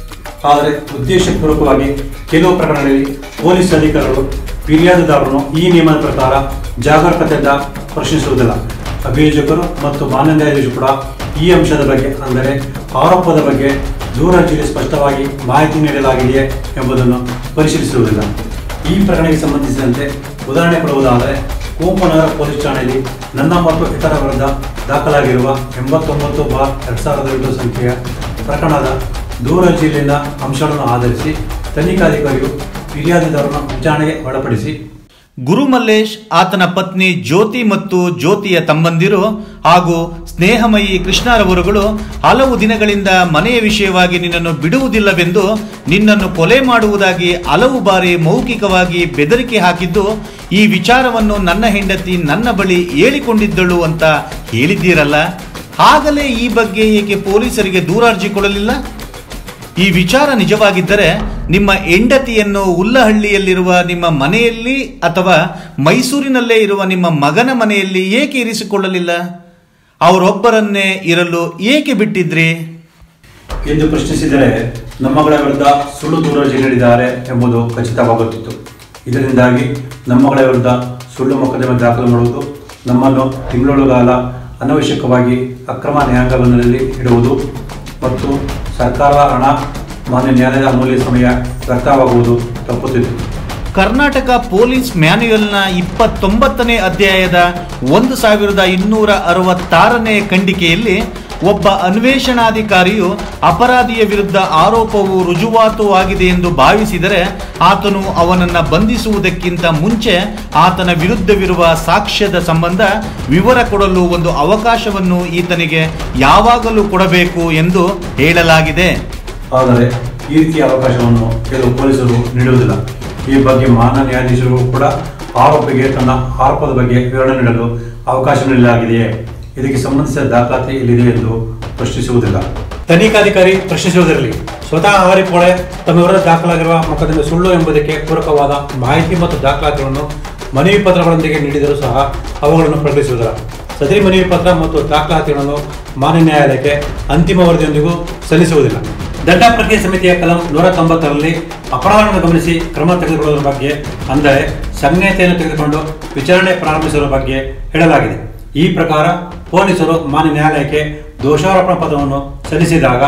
ಆದರೆ ಉದ್ದೇಶಪೂರ್ವಕವಾಗಿ ಕೆಲವು ಪ್ರಕರಣಗಳಲ್ಲಿ ಪೊಲೀಸ್ ಅಧಿಕಾರಿಗಳು ಫಿರ್ಯಾದುದಾರರನ್ನು ಈ ನಿಯಮದ ಪ್ರಕಾರ ಜಾಗರೂಕತೆಯಿಂದ ಪ್ರಶ್ನಿಸುವುದಿಲ್ಲ ಅಭಿಯೋಜಕರು ಮತ್ತು ಮಾನ್ಯ ನ್ಯಾಯಾಧೀಶರು ಕೂಡ ಈ ಅಂಶದ ಬಗ್ಗೆ ಅಂದರೆ ಆರೋಪದ ಬಗ್ಗೆ ದೂರರ್ಜಿಯಲ್ಲಿ ಸ್ಪಷ್ಟವಾಗಿ ಮಾಹಿತಿ ನೀಡಲಾಗಿದೆಯೇ ಎಂಬುದನ್ನು ಪರಿಶೀಲಿಸುವುದಿಲ್ಲ ಈ ಪ್ರಕರಣಕ್ಕೆ ಸಂಬಂಧಿಸಿದಂತೆ ಉದಾಹರಣೆ ಕೊಡುವುದಾದರೆ ಕೋಂಪನಗರ ಪೊಲೀಸ್ ಠಾಣೆಯಲ್ಲಿ ನನ್ನ ಮತ್ತು ಇತರ ವಿರುದ್ಧ ದಾಖಲಾಗಿರುವ ಎಂಬತ್ತೊಂಬತ್ತು ಬಾರ್ ಎರಡು ಸಾವಿರದ ಎಂಟು ಸಂಖ್ಯೆಯ ಪ್ರಕರಣದ ದೂರ ಜಿಲ್ಲೆಯ ಅಂಶಗಳನ್ನು ಆಧರಿಸಿ ತನಿಖಾಧಿಕಾರಿಯು ಫಿರ್ಯಾದಿದಾರರನ್ನು ವಿಚಾರಣೆಗೆ ಒಳಪಡಿಸಿ ಗುರುಮಲ್ಲೇಶ್ ಆತನ ಪತ್ನಿ ಜ್ಯೋತಿ ಮತ್ತು ಜ್ಯೋತಿಯ ತಮ್ಮಂದಿರು ಹಾಗೂ ಸ್ನೇಹಮಯಿ ಕೃಷ್ಣರವರುಗಳು ಹಲವು ದಿನಗಳಿಂದ ಮನೆಯ ವಿಷಯವಾಗಿ ನಿನ್ನನ್ನು ಬಿಡುವುದಿಲ್ಲವೆಂದು ನಿನ್ನನ್ನು ಕೊಲೆ ಮಾಡುವುದಾಗಿ ಹಲವು ಬಾರಿ ಮೌಖಿಕವಾಗಿ ಬೆದರಿಕೆ ಹಾಕಿದ್ದು ಈ ವಿಚಾರವನ್ನು ನನ್ನ ಹೆಂಡತಿ ನನ್ನ ಬಳಿ ಹೇಳಿಕೊಂಡಿದ್ದಳು ಅಂತ ಹೇಳಿದ್ದೀರಲ್ಲ ಆಗಲೇ ಈ ಬಗ್ಗೆ ಏಕೆ ಪೊಲೀಸರಿಗೆ ದೂರಾರ್ಜಿ ಕೊಡಲಿಲ್ಲ ಈ ವಿಚಾರ ನಿಜವಾಗಿದ್ದರೆ ನಿಮ್ಮ ಹೆಂಡತಿಯನ್ನು ಉಲ್ಲಹಳ್ಳಿಯಲ್ಲಿರುವ ನಿಮ್ಮ ಮನೆಯಲ್ಲಿ ಅಥವಾ ಮೈಸೂರಿನಲ್ಲೇ ಇರುವ ನಿಮ್ಮ ಮಗನ ಮನೆಯಲ್ಲಿ ಏಕೆ ಇರಿಸಿಕೊಳ್ಳಲಿಲ್ಲ ಅವರೊಬ್ಬರನ್ನೇ ಇರಲು ಏಕೆ ಬಿಟ್ಟಿದ್ರಿ ಎಂದು ಪ್ರಶ್ನಿಸಿದರೆ ನಮ್ಮ ಮಗಳ ವಿರುದ್ಧ ಸುಳ್ಳು ದೂರರ್ಜಿ ನೀಡಿದ್ದಾರೆ ಎಂಬುದು ಖಚಿತವಾಗುತ್ತಿತ್ತು ಇದರಿಂದಾಗಿ ನಮ್ಮ ಮಗಳ ವಿರುದ್ಧ ಸುಳ್ಳು ಮೊಕದ್ದಮೆ ದಾಖಲು ಮಾಡುವುದು ನಮ್ಮನ್ನು ತಿಂಗಳುಗಳ ಅನವಶ್ಯಕವಾಗಿ ಅಕ್ರಮ ನ್ಯಾಯಾಂಗ ಬಂಧನದಲ್ಲಿ ಇಡುವುದು ಮತ್ತು ಸರ್ಕಾರದ ಹಣ ಮಾನ್ಯ ನ್ಯಾಯಾಲಯದ ಅಮೂಲ್ಯ ಸಮಯ ವ್ಯರ್ಥವಾಗುವುದು ತಪ್ಪುತ್ತಿತ್ತು ಕರ್ನಾಟಕ ಪೊಲೀಸ್ ಮ್ಯಾನ್ಯುಯಲ್ನ ಇಪ್ಪತ್ತೊಂಬತ್ತನೇ ಅಧ್ಯಾಯದ ಒಂದು ಸಾವಿರದ ಇನ್ನೂರ ಅರವತ್ತಾರನೇ ಖಂಡಿಕೆಯಲ್ಲಿ ಒಬ್ಬ ಅನ್ವೇಷಣಾಧಿಕಾರಿಯು ಅಪರಾಧಿಯ ವಿರುದ್ಧ ಆರೋಪವು ರುಜುವಾತು ಆಗಿದೆ ಎಂದು ಭಾವಿಸಿದರೆ ಆತನು ಅವನನ್ನು ಬಂಧಿಸುವುದಕ್ಕಿಂತ ಮುಂಚೆ ಆತನ ವಿರುದ್ಧವಿರುವ ಸಾಕ್ಷ್ಯದ ಸಂಬಂಧ ವಿವರ ಕೊಡಲು ಒಂದು ಅವಕಾಶವನ್ನು ಈತನಿಗೆ ಯಾವಾಗಲೂ ಕೊಡಬೇಕು ಎಂದು ಹೇಳಲಾಗಿದೆ ಆದರೆ ಈ ರೀತಿಯ ಅವಕಾಶವನ್ನು ಕೆಲವು ಪೊಲೀಸರು ನೀಡುವುದಿಲ್ಲ ಈ ಬಗ್ಗೆ ಮಾನ್ಯ ನ್ಯಾಯಾಧೀಶರು ಕೂಡ ಆರೋಪಿಗೆ ತನ್ನ ಆರೋಪದ ಬಗ್ಗೆ ವಿವರಣೆ ನೀಡಲು ಅವಕಾಶ ನೀಡಲಾಗಿದೆಯೇ ಇದಕ್ಕೆ ಸಂಬಂಧಿಸಿದ ದಾಖಲಾತಿ ಎಲ್ಲಿದೆ ಎಂದು ಪ್ರಶ್ನಿಸುವುದಿಲ್ಲ ತನಿಖಾಧಿಕಾರಿ ಪ್ರಶ್ನಿಸುವುದಿರಲಿ ಸ್ವತಃ ಆರೋಪಿಗಳೇ ತಮ್ಮ ವಿರುದ್ಧ ದಾಖಲಾಗಿರುವ ಮೊಕದ್ದಮೆ ಸುಳ್ಳು ಎಂಬುದಕ್ಕೆ ಪೂರಕವಾದ ಮಾಹಿತಿ ಮತ್ತು ದಾಖಲಾತಿಗಳನ್ನು ಮನವಿ ಪತ್ರಗಳೊಂದಿಗೆ ನೀಡಿದರೂ ಸಹ ಅವುಗಳನ್ನು ಪ್ರಕಟಿಸುವುದಿಲ್ಲ ಸದರಿ ಮನವಿ ಪತ್ರ ಮತ್ತು ದಾಖಲಾತಿಗಳನ್ನು ಮಾನ್ಯ ನ್ಯಾಯಾಲಯಕ್ಕೆ ಅಂತಿಮ ವರದಿಯೊಂದಿಗೂ ಸಲ್ಲಿಸುವುದಿಲ್ಲ ದಂಡ ಪ್ರಕ್ರಿಯೆ ಸಮಿತಿಯ ಕಲಂ ನೂರ ತೊಂಬತ್ತರಲ್ಲಿ ಅಪರಾಧವನ್ನು ಗಮನಿಸಿ ಕ್ರಮ ತೆಗೆದುಕೊಳ್ಳುವುದರ ಬಗ್ಗೆ ಅಂದರೆ ಸಂಜ್ಞತೆಯನ್ನು ತೆಗೆದುಕೊಂಡು ವಿಚಾರಣೆ ಪ್ರಾರಂಭಿಸುವ ಬಗ್ಗೆ ಹೇಳಲಾಗಿದೆ ಈ ಪ್ರಕಾರ ಪೊಲೀಸರು ಮಾನ್ಯ ನ್ಯಾಯಾಲಯಕ್ಕೆ ದೋಷಾರೋಪಣಾ ಪತ್ರವನ್ನು ಸಲ್ಲಿಸಿದಾಗ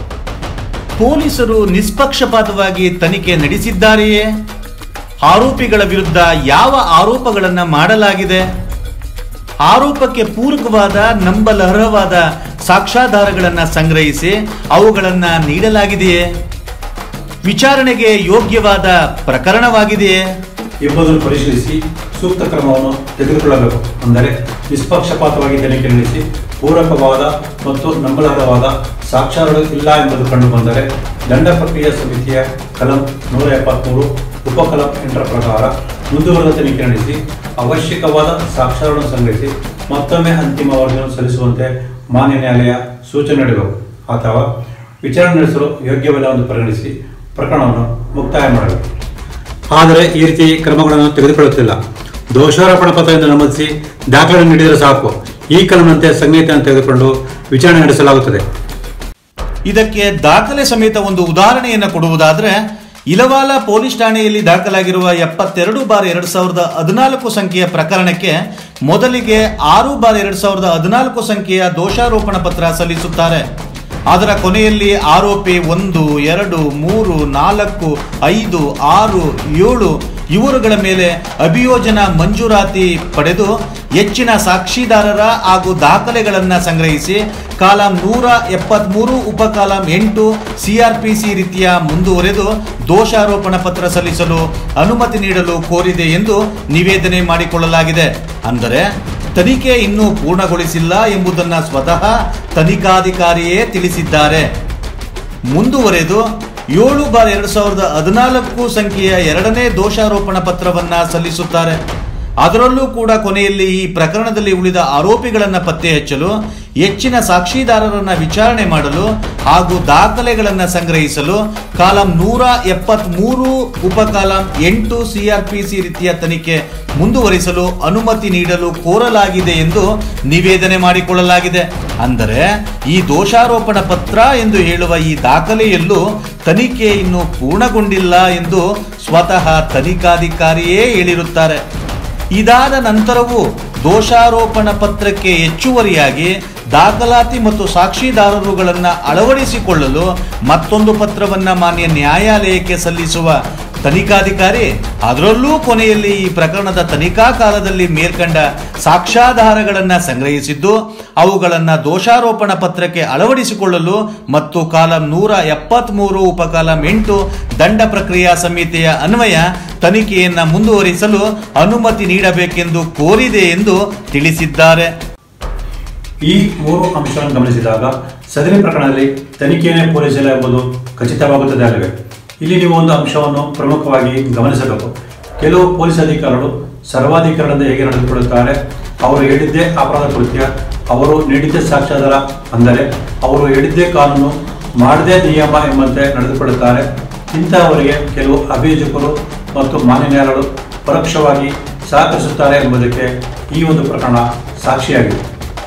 ಪೊಲೀಸರು ನಿಷ್ಪಕ್ಷಪಾತವಾಗಿ ತನಿಖೆ ನಡೆಸಿದ್ದಾರೆಯೇ ಆರೋಪಿಗಳ ವಿರುದ್ಧ ಯಾವ ಆರೋಪಗಳನ್ನು ಮಾಡಲಾಗಿದೆ ಆರೋಪಕ್ಕೆ ಪೂರಕವಾದ ನಂಬಲರ್ಹವಾದ ಸಾಕ್ಷ್ಯಾಧಾರಗಳನ್ನು ಸಂಗ್ರಹಿಸಿ ಅವುಗಳನ್ನು ನೀಡಲಾಗಿದೆಯೇ ವಿಚಾರಣೆಗೆ ಯೋಗ್ಯವಾದ ಪ್ರಕರಣವಾಗಿದೆಯೇ ಎಂಬುದನ್ನು ಪರಿಶೀಲಿಸಿ ಸೂಕ್ತ ಕ್ರಮವನ್ನು ತೆಗೆದುಕೊಳ್ಳಬೇಕು ಅಂದರೆ ನಿಷ್ಪಕ್ಷಪಾತವಾಗಿ ತನಿಖೆ ನಡೆಸಿ ಪೂರಕವಾದ ಮತ್ತು ನಂಬಲಾರವಾದ ಸಾಕ್ಷ್ಯಗಳು ಇಲ್ಲ ಎಂಬುದು ಕಂಡುಬಂದರೆ ದಂಡ ಪ್ರಕ್ರಿಯೆ ಸಮಿತಿಯ ಕಲಂ ನೂರ ಎಪ್ಪತ್ಮೂರು ಉಪಕಲಂ ಎಂಟರ ಪ್ರಕಾರ ಮುಂದುವರೆದ ತನಿಖೆ ನಡೆಸಿ ಅವಶ್ಯಕವಾದ ಸಾಕ್ಷ್ಯಗಳನ್ನು ಸಂಗ್ರಹಿಸಿ ಮತ್ತೊಮ್ಮೆ ಅಂತಿಮ ವರದಿಯನ್ನು ಸಲ್ಲಿಸುವಂತೆ ಮಾನ್ಯ ನ್ಯಾಯಾಲಯ ಸೂಚನೆ ನೀಡಬೇಕು ಅಥವಾ ವಿಚಾರಣೆ ನಡೆಸಲು ಯೋಗ್ಯವಲ್ಲ ಎಂದು ಪರಿಗಣಿಸಿ ಪ್ರಕರಣವನ್ನು ಮುಕ್ತಾಯ ಮಾಡಬೇಕು ಆದರೆ ಈ ರೀತಿ ಕ್ರಮಗಳನ್ನು ತೆಗೆದುಕೊಳ್ಳುತ್ತಿಲ್ಲ ದೋಷಾರೋಪಣಾ ಪತ್ರದಿಂದ ನಮೂದಿಸಿ ದಾಖಲೆ ನೀಡಿದರೆ ಸಾಕು ಈ ಕಲಂನಂತೆ ಸಂಹಿತೆಯನ್ನು ತೆಗೆದುಕೊಂಡು ವಿಚಾರಣೆ ನಡೆಸಲಾಗುತ್ತದೆ ಇದಕ್ಕೆ ದಾಖಲೆ ಸಮೇತ ಒಂದು ಉದಾಹರಣೆಯನ್ನು ಕೊಡುವುದಾದರೆ ಇಲವಾಲ ಪೊಲೀಸ್ ಠಾಣೆಯಲ್ಲಿ ದಾಖಲಾಗಿರುವ ಎಪ್ಪತ್ತೆರಡು ಬಾರ್ ಎರಡು ಸಾವಿರದ ಹದಿನಾಲ್ಕು ಸಂಖ್ಯೆಯ ಪ್ರಕರಣಕ್ಕೆ ಮೊದಲಿಗೆ ಆರು ಬಾರ್ ಎರಡು ಸಾವಿರದ ಹದಿನಾಲ್ಕು ಸಂಖ್ಯೆಯ ದೋಷಾರೋಪಣ ಪತ್ರ ಸಲ್ಲಿಸುತ್ತಾರೆ ಅದರ ಕೊನೆಯಲ್ಲಿ ಆರೋಪಿ ಒಂದು ಎರಡು ಮೂರು ನಾಲ್ಕು ಐದು ಆರು ಏಳು ಇವರುಗಳ ಮೇಲೆ ಅಭಿಯೋಜನ ಮಂಜೂರಾತಿ ಪಡೆದು ಹೆಚ್ಚಿನ ಸಾಕ್ಷಿದಾರರ ಹಾಗೂ ದಾಖಲೆಗಳನ್ನು ಸಂಗ್ರಹಿಸಿ ಕಾಲಂ ನೂರ ಎಪ್ಪತ್ಮೂರು ಉಪಕಾಲಂ ಎಂಟು ಸಿಆರ್ಪಿಸಿ ರೀತಿಯ ಮುಂದುವರೆದು ದೋಷಾರೋಪಣ ಪತ್ರ ಸಲ್ಲಿಸಲು ಅನುಮತಿ ನೀಡಲು ಕೋರಿದೆ ಎಂದು ನಿವೇದನೆ ಮಾಡಿಕೊಳ್ಳಲಾಗಿದೆ ಅಂದರೆ ತನಿಖೆ ಇನ್ನೂ ಪೂರ್ಣಗೊಳಿಸಿಲ್ಲ ಎಂಬುದನ್ನು ಸ್ವತಃ ತನಿಖಾಧಿಕಾರಿಯೇ ತಿಳಿಸಿದ್ದಾರೆ ಮುಂದುವರೆದು ಏಳು ಬಾರ್ ಎರಡು ಸಾವಿರದ ಹದಿನಾಲ್ಕು ಸಂಖ್ಯೆಯ ಎರಡನೇ ದೋಷಾರೋಪಣ ಪತ್ರವನ್ನ ಸಲ್ಲಿಸುತ್ತಾರೆ ಅದರಲ್ಲೂ ಕೂಡ ಕೊನೆಯಲ್ಲಿ ಈ ಪ್ರಕರಣದಲ್ಲಿ ಉಳಿದ ಆರೋಪಿಗಳನ್ನು ಪತ್ತೆ ಹಚ್ಚಲು ಹೆಚ್ಚಿನ ಸಾಕ್ಷಿದಾರರನ್ನ ವಿಚಾರಣೆ ಮಾಡಲು ಹಾಗೂ ದಾಖಲೆಗಳನ್ನು ಸಂಗ್ರಹಿಸಲು ಕಾಲಂ ನೂರ ಎಪ್ಪತ್ಮೂರು ಉಪಕಾಲಂ ಎಂಟು ಸಿಆರ್ಪಿಸಿ ರೀತಿಯ ತನಿಖೆ ಮುಂದುವರಿಸಲು ಅನುಮತಿ ನೀಡಲು ಕೋರಲಾಗಿದೆ ಎಂದು ನಿವೇದನೆ ಮಾಡಿಕೊಳ್ಳಲಾಗಿದೆ ಅಂದರೆ ಈ ದೋಷಾರೋಪಣ ಪತ್ರ ಎಂದು ಹೇಳುವ ಈ ದಾಖಲೆಯಲ್ಲೂ ತನಿಖೆ ಇನ್ನೂ ಪೂರ್ಣಗೊಂಡಿಲ್ಲ ಎಂದು ಸ್ವತಃ ತನಿಖಾಧಿಕಾರಿಯೇ ಹೇಳಿರುತ್ತಾರೆ ಇದಾದ ನಂತರವೂ ದೋಷಾರೋಪಣ ಪತ್ರಕ್ಕೆ ಹೆಚ್ಚುವರಿಯಾಗಿ ದಾಖಲಾತಿ ಮತ್ತು ಸಾಕ್ಷಿದಾರರುಗಳನ್ನು ಅಳವಡಿಸಿಕೊಳ್ಳಲು ಮತ್ತೊಂದು ಪತ್ರವನ್ನು ಮಾನ್ಯ ನ್ಯಾಯಾಲಯಕ್ಕೆ ಸಲ್ಲಿಸುವ ತನಿಖಾಧಿಕಾರಿ ಅದರಲ್ಲೂ ಕೊನೆಯಲ್ಲಿ ಈ ಪ್ರಕರಣದ ತನಿಖಾ ಕಾಲದಲ್ಲಿ ಮೇಲ್ಕಂಡ ಸಾಕ್ಷ್ಯಾಧಾರಗಳನ್ನು ಸಂಗ್ರಹಿಸಿದ್ದು ಅವುಗಳನ್ನು ದೋಷಾರೋಪಣ ಪತ್ರಕ್ಕೆ ಅಳವಡಿಸಿಕೊಳ್ಳಲು ಮತ್ತು ಕಾಲಂ ನೂರ ಎಪ್ಪತ್ಮೂರು ಉಪಕಾಲಂ ಎಂಟು ದಂಡ ಪ್ರಕ್ರಿಯಾ ಸಂಹಿತೆಯ ಅನ್ವಯ ತನಿಖೆಯನ್ನು ಮುಂದುವರಿಸಲು ಅನುಮತಿ ನೀಡಬೇಕೆಂದು ಕೋರಿದೆ ಎಂದು ತಿಳಿಸಿದ್ದಾರೆ ಈ ಮೂರು ಅಂಶಗಳನ್ನು ಗಮನಿಸಿದಾಗ ಸದರಿ ಪ್ರಕರಣದಲ್ಲಿ ತನಿಖೆಯನ್ನೇ ಪೂರೈಸಿಲ್ಲ ಎಂಬುದು ಖಚಿತವಾಗುತ್ತದೆ ಅಲ್ಲವೇ ಇಲ್ಲಿ ನೀವು ಒಂದು ಅಂಶವನ್ನು ಪ್ರಮುಖವಾಗಿ ಗಮನಿಸಬೇಕು ಕೆಲವು ಪೊಲೀಸ್ ಅಧಿಕಾರಿಗಳು ಸರ್ವಾಧಿಕಾರದಿಂದ ಹೇಗೆ ನಡೆದುಕೊಳ್ಳುತ್ತಾರೆ ಅವರು ಹೇಳಿದ್ದೇ ಅಪರಾಧ ಕೃತ್ಯ ಅವರು ನೀಡಿದ್ದೇ ಸಾಕ್ಷ್ಯಾಧಾರ ಅಂದರೆ ಅವರು ಹೇಳಿದ್ದೇ ಕಾನೂನು ಮಾಡದೇ ನಿಯಮ ಎಂಬಂತೆ ನಡೆದುಕೊಳ್ಳುತ್ತಾರೆ ಇಂತಹವರಿಗೆ ಕೆಲವು ಅಭಿಯೋಜಕರು ಮತ್ತು ಮಾನ್ಯ ನ್ಯಾಯಾಲಯಗಳು ಪರೋಕ್ಷವಾಗಿ ಸಹಕರಿಸುತ್ತಾರೆ ಎಂಬುದಕ್ಕೆ ಈ ಒಂದು ಪ್ರಕರಣ ಸಾಕ್ಷಿಯಾಗಿದೆ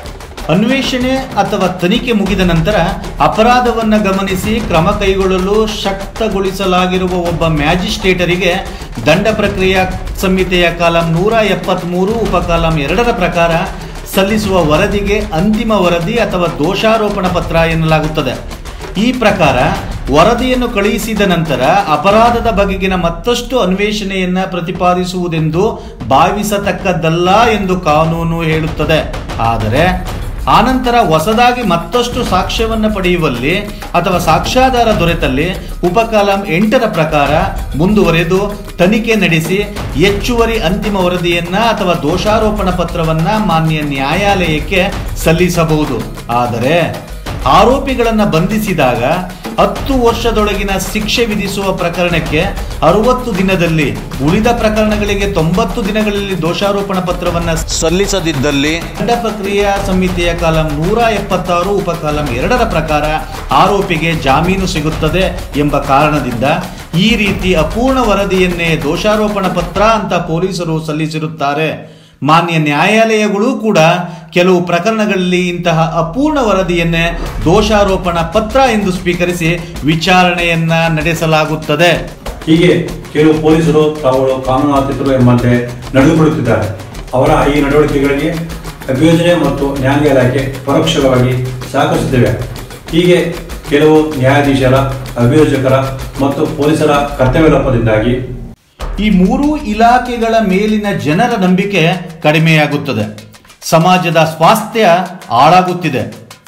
ಅನ್ವೇಷಣೆ ಅಥವಾ ತನಿಖೆ ಮುಗಿದ ನಂತರ ಅಪರಾಧವನ್ನು ಗಮನಿಸಿ ಕ್ರಮ ಕೈಗೊಳ್ಳಲು ಶಕ್ತಗೊಳಿಸಲಾಗಿರುವ ಒಬ್ಬ ಮ್ಯಾಜಿಸ್ಟ್ರೇಟರಿಗೆ ದಂಡ ಪ್ರಕ್ರಿಯಾ ಸಂಹಿತೆಯ ಕಾಲಂ ನೂರ ಎಪ್ಪತ್ತ್ಮೂರು ಉಪಕಾಲಂ ಎರಡರ ಪ್ರಕಾರ ಸಲ್ಲಿಸುವ ವರದಿಗೆ ಅಂತಿಮ ವರದಿ ಅಥವಾ ದೋಷಾರೋಪಣ ಪತ್ರ ಎನ್ನಲಾಗುತ್ತದೆ ಈ ಪ್ರಕಾರ ವರದಿಯನ್ನು ಕಳುಹಿಸಿದ ನಂತರ ಅಪರಾಧದ ಬಗೆಗಿನ ಮತ್ತಷ್ಟು ಅನ್ವೇಷಣೆಯನ್ನ ಪ್ರತಿಪಾದಿಸುವುದೆಂದು ಭಾವಿಸತಕ್ಕದ್ದಲ್ಲ ಎಂದು ಕಾನೂನು ಹೇಳುತ್ತದೆ ಆದರೆ ಆನಂತರ ಹೊಸದಾಗಿ ಮತ್ತಷ್ಟು ಸಾಕ್ಷ್ಯವನ್ನು ಪಡೆಯುವಲ್ಲಿ ಅಥವಾ ಸಾಕ್ಷ್ಯಾಧಾರ ದೊರೆತಲ್ಲಿ ಉಪಕಾಲಂ ಎಂಟರ ಪ್ರಕಾರ ಮುಂದುವರೆದು ತನಿಖೆ ನಡೆಸಿ ಹೆಚ್ಚುವರಿ ಅಂತಿಮ ವರದಿಯನ್ನ ಅಥವಾ ದೋಷಾರೋಪಣ ಪತ್ರವನ್ನ ಮಾನ್ಯ ನ್ಯಾಯಾಲಯಕ್ಕೆ ಸಲ್ಲಿಸಬಹುದು ಆದರೆ ಆರೋಪಿಗಳನ್ನು ಬಂಧಿಸಿದಾಗ ಹತ್ತು ವರ್ಷದೊಳಗಿನ ಶಿಕ್ಷೆ ವಿಧಿಸುವ ಪ್ರಕರಣಕ್ಕೆ ಅರವತ್ತು ದಿನದಲ್ಲಿ ಉಳಿದ ಪ್ರಕರಣಗಳಿಗೆ ತೊಂಬತ್ತು ದಿನಗಳಲ್ಲಿ ದೋಷಾರೋಪಣ ಪತ್ರವನ್ನು ಸಲ್ಲಿಸದಿದ್ದಲ್ಲಿ ದಂಡ ಪ್ರಕ್ರಿಯಾ ಸಂಹಿತೆಯ ಕಾಲಂ ನೂರ ಎಪ್ಪತ್ತಾರು ಉಪಕಾಲಂ ಎರಡರ ಪ್ರಕಾರ ಆರೋಪಿಗೆ ಜಾಮೀನು ಸಿಗುತ್ತದೆ ಎಂಬ ಕಾರಣದಿಂದ ಈ ರೀತಿ ಅಪೂರ್ಣ ವರದಿಯನ್ನೇ ದೋಷಾರೋಪಣ ಪತ್ರ ಅಂತ ಪೊಲೀಸರು ಸಲ್ಲಿಸಿರುತ್ತಾರೆ ಮಾನ್ಯ ನ್ಯಾಯಾಲಯಗಳು ಕೂಡ ಕೆಲವು ಪ್ರಕರಣಗಳಲ್ಲಿ ಇಂತಹ ಅಪೂರ್ಣ ವರದಿಯನ್ನೇ ದೋಷಾರೋಪಣ ಪತ್ರ ಎಂದು ಸ್ವೀಕರಿಸಿ ವಿಚಾರಣೆಯನ್ನ ನಡೆಸಲಾಗುತ್ತದೆ ಹೀಗೆ ಕೆಲವು ಪೊಲೀಸರು ತಾವುಗಳು ಕಾನೂನಾತೀತರು ಎಂಬಂತೆ ನಡೆದುಕೊಳ್ಳುತ್ತಿದ್ದಾರೆ ಅವರ ಈ ನಡವಳಿಕೆಗಳಿಗೆ ಅಭಿಯೋಜನೆ ಮತ್ತು ನ್ಯಾಯಾಂಗ ಇಲಾಖೆ ಪರೋಕ್ಷವಾಗಿ ಸಹಕರಿಸುತ್ತಿವೆ ಹೀಗೆ ಕೆಲವು ನ್ಯಾಯಾಧೀಶರ ಅಭಿಯೋಜಕರ ಮತ್ತು ಪೊಲೀಸರ ಕರ್ತವ್ಯ ಲೋಪದಿಂದಾಗಿ ಈ ಮೂರೂ ಇಲಾಖೆಗಳ ಮೇಲಿನ ಜನರ ನಂಬಿಕೆ ಕಡಿಮೆಯಾಗುತ್ತದೆ ಸಮಾಜದ ಸ್ವಾಸ್ಥ್ಯ ಹಾಳಾಗುತ್ತಿದೆ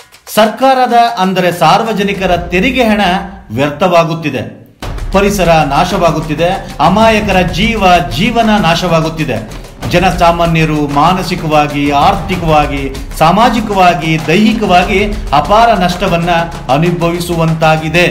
ಸರ್ಕಾರದ ಅಂದರೆ ಸಾರ್ವಜನಿಕರ ತೆರಿಗೆ ಹಣ ವ್ಯರ್ಥವಾಗುತ್ತಿದೆ ಪರಿಸರ ನಾಶವಾಗುತ್ತಿದೆ ಅಮಾಯಕರ ಜೀವ ಜೀವನ ನಾಶವಾಗುತ್ತಿದೆ ಜನಸಾಮಾನ್ಯರು ಮಾನಸಿಕವಾಗಿ ಆರ್ಥಿಕವಾಗಿ ಸಾಮಾಜಿಕವಾಗಿ ದೈಹಿಕವಾಗಿ ಅಪಾರ ನಷ್ಟವನ್ನ ಅನುಭವಿಸುವಂತಾಗಿದೆ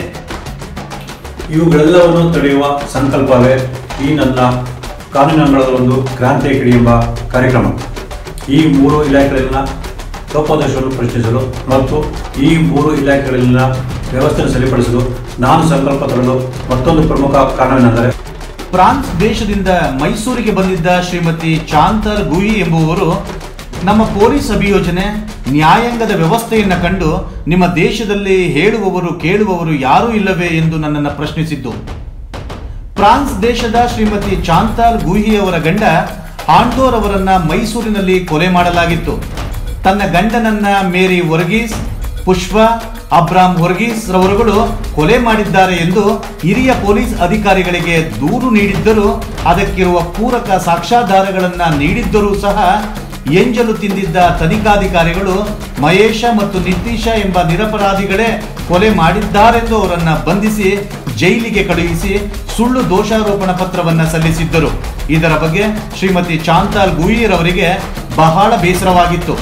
ಇವುಗಳೆಲ್ಲವನ್ನು ತಡೆಯುವ ಸಂಕಲ್ಪವೇ ಈ ನನ್ನ ಕಾನೂನಿನ ಒಂದು ಕ್ರಾಂತಿ ಕಿಡಿ ಎಂಬ ಕಾರ್ಯಕ್ರಮ ಈ ಮೂರು ಇಲಾಖೆಗಳಲ್ಲಿನ ಲೋಪದೋಷವನ್ನು ಪ್ರಶ್ನಿಸಲು ಮತ್ತು ಈ ಮೂರು ಇಲಾಖೆಗಳಲ್ಲಿನ ವ್ಯವಸ್ಥೆಯನ್ನು ಸರಿಪಡಿಸಲು ನಾನು ಸಂಕಲ್ಪ ತರಲು ಮತ್ತೊಂದು ಪ್ರಮುಖ ಕಾರಣವೆಂದರೆ ಫ್ರಾನ್ಸ್ ದೇಶದಿಂದ ಮೈಸೂರಿಗೆ ಬಂದಿದ್ದ ಶ್ರೀಮತಿ ಚಾಂತರ್ ಗುಯಿ ಎಂಬುವರು ನಮ್ಮ ಪೊಲೀಸ್ ಅಭಿಯೋಜನೆ ನ್ಯಾಯಾಂಗದ ವ್ಯವಸ್ಥೆಯನ್ನು ಕಂಡು ನಿಮ್ಮ ದೇಶದಲ್ಲಿ ಹೇಳುವವರು ಕೇಳುವವರು ಯಾರೂ ಇಲ್ಲವೇ ಎಂದು ನನ್ನನ್ನು ಪ್ರಶ್ನಿಸಿದ್ದು ಫ್ರಾನ್ಸ್ ದೇಶದ ಶ್ರೀಮತಿ ಚಾಂತಾಲ್ ಗುಹಿ ಅವರ ಗಂಡ ಆಂಡೋರ್ ಅವರನ್ನ ಮೈಸೂರಿನಲ್ಲಿ ಕೊಲೆ ಮಾಡಲಾಗಿತ್ತು ತನ್ನ ಗಂಡನನ್ನ ಮೇರಿ ವರ್ಗೀಸ್ ಪುಷ್ಪ ಅಬ್ರಾಮ್ ವರ್ಗೀಸ್ ರವರುಗಳು ಕೊಲೆ ಮಾಡಿದ್ದಾರೆ ಎಂದು ಹಿರಿಯ ಪೊಲೀಸ್ ಅಧಿಕಾರಿಗಳಿಗೆ ದೂರು ನೀಡಿದ್ದರೂ ಅದಕ್ಕಿರುವ ಪೂರಕ ಸಾಕ್ಷ್ಯಾಧಾರಗಳನ್ನ ನೀಡಿದ್ದರೂ ಸಹ ಎಂಜಲು ತಿಂದಿದ್ದ ತನಿಖಾಧಿಕಾರಿಗಳು ಮಹೇಶ ಮತ್ತು ನಿತೀಶ ಎಂಬ ನಿರಪರಾಧಿಗಳೇ ಕೊಲೆ ಮಾಡಿದ್ದಾರೆಂದು ಅವರನ್ನ ಬಂಧಿಸಿ ಜೈಲಿಗೆ ಕಳುಹಿಸಿ ಸುಳ್ಳು ದೋಷಾರೋಪಣ ಪತ್ರವನ್ನ ಸಲ್ಲಿಸಿದ್ದರು ಇದರ ಬಗ್ಗೆ ಶ್ರೀಮತಿ ಚಾಂತಾಲ್ ಗುಯೀರ್ ಅವರಿಗೆ ಬಹಳ ಬೇಸರವಾಗಿತ್ತು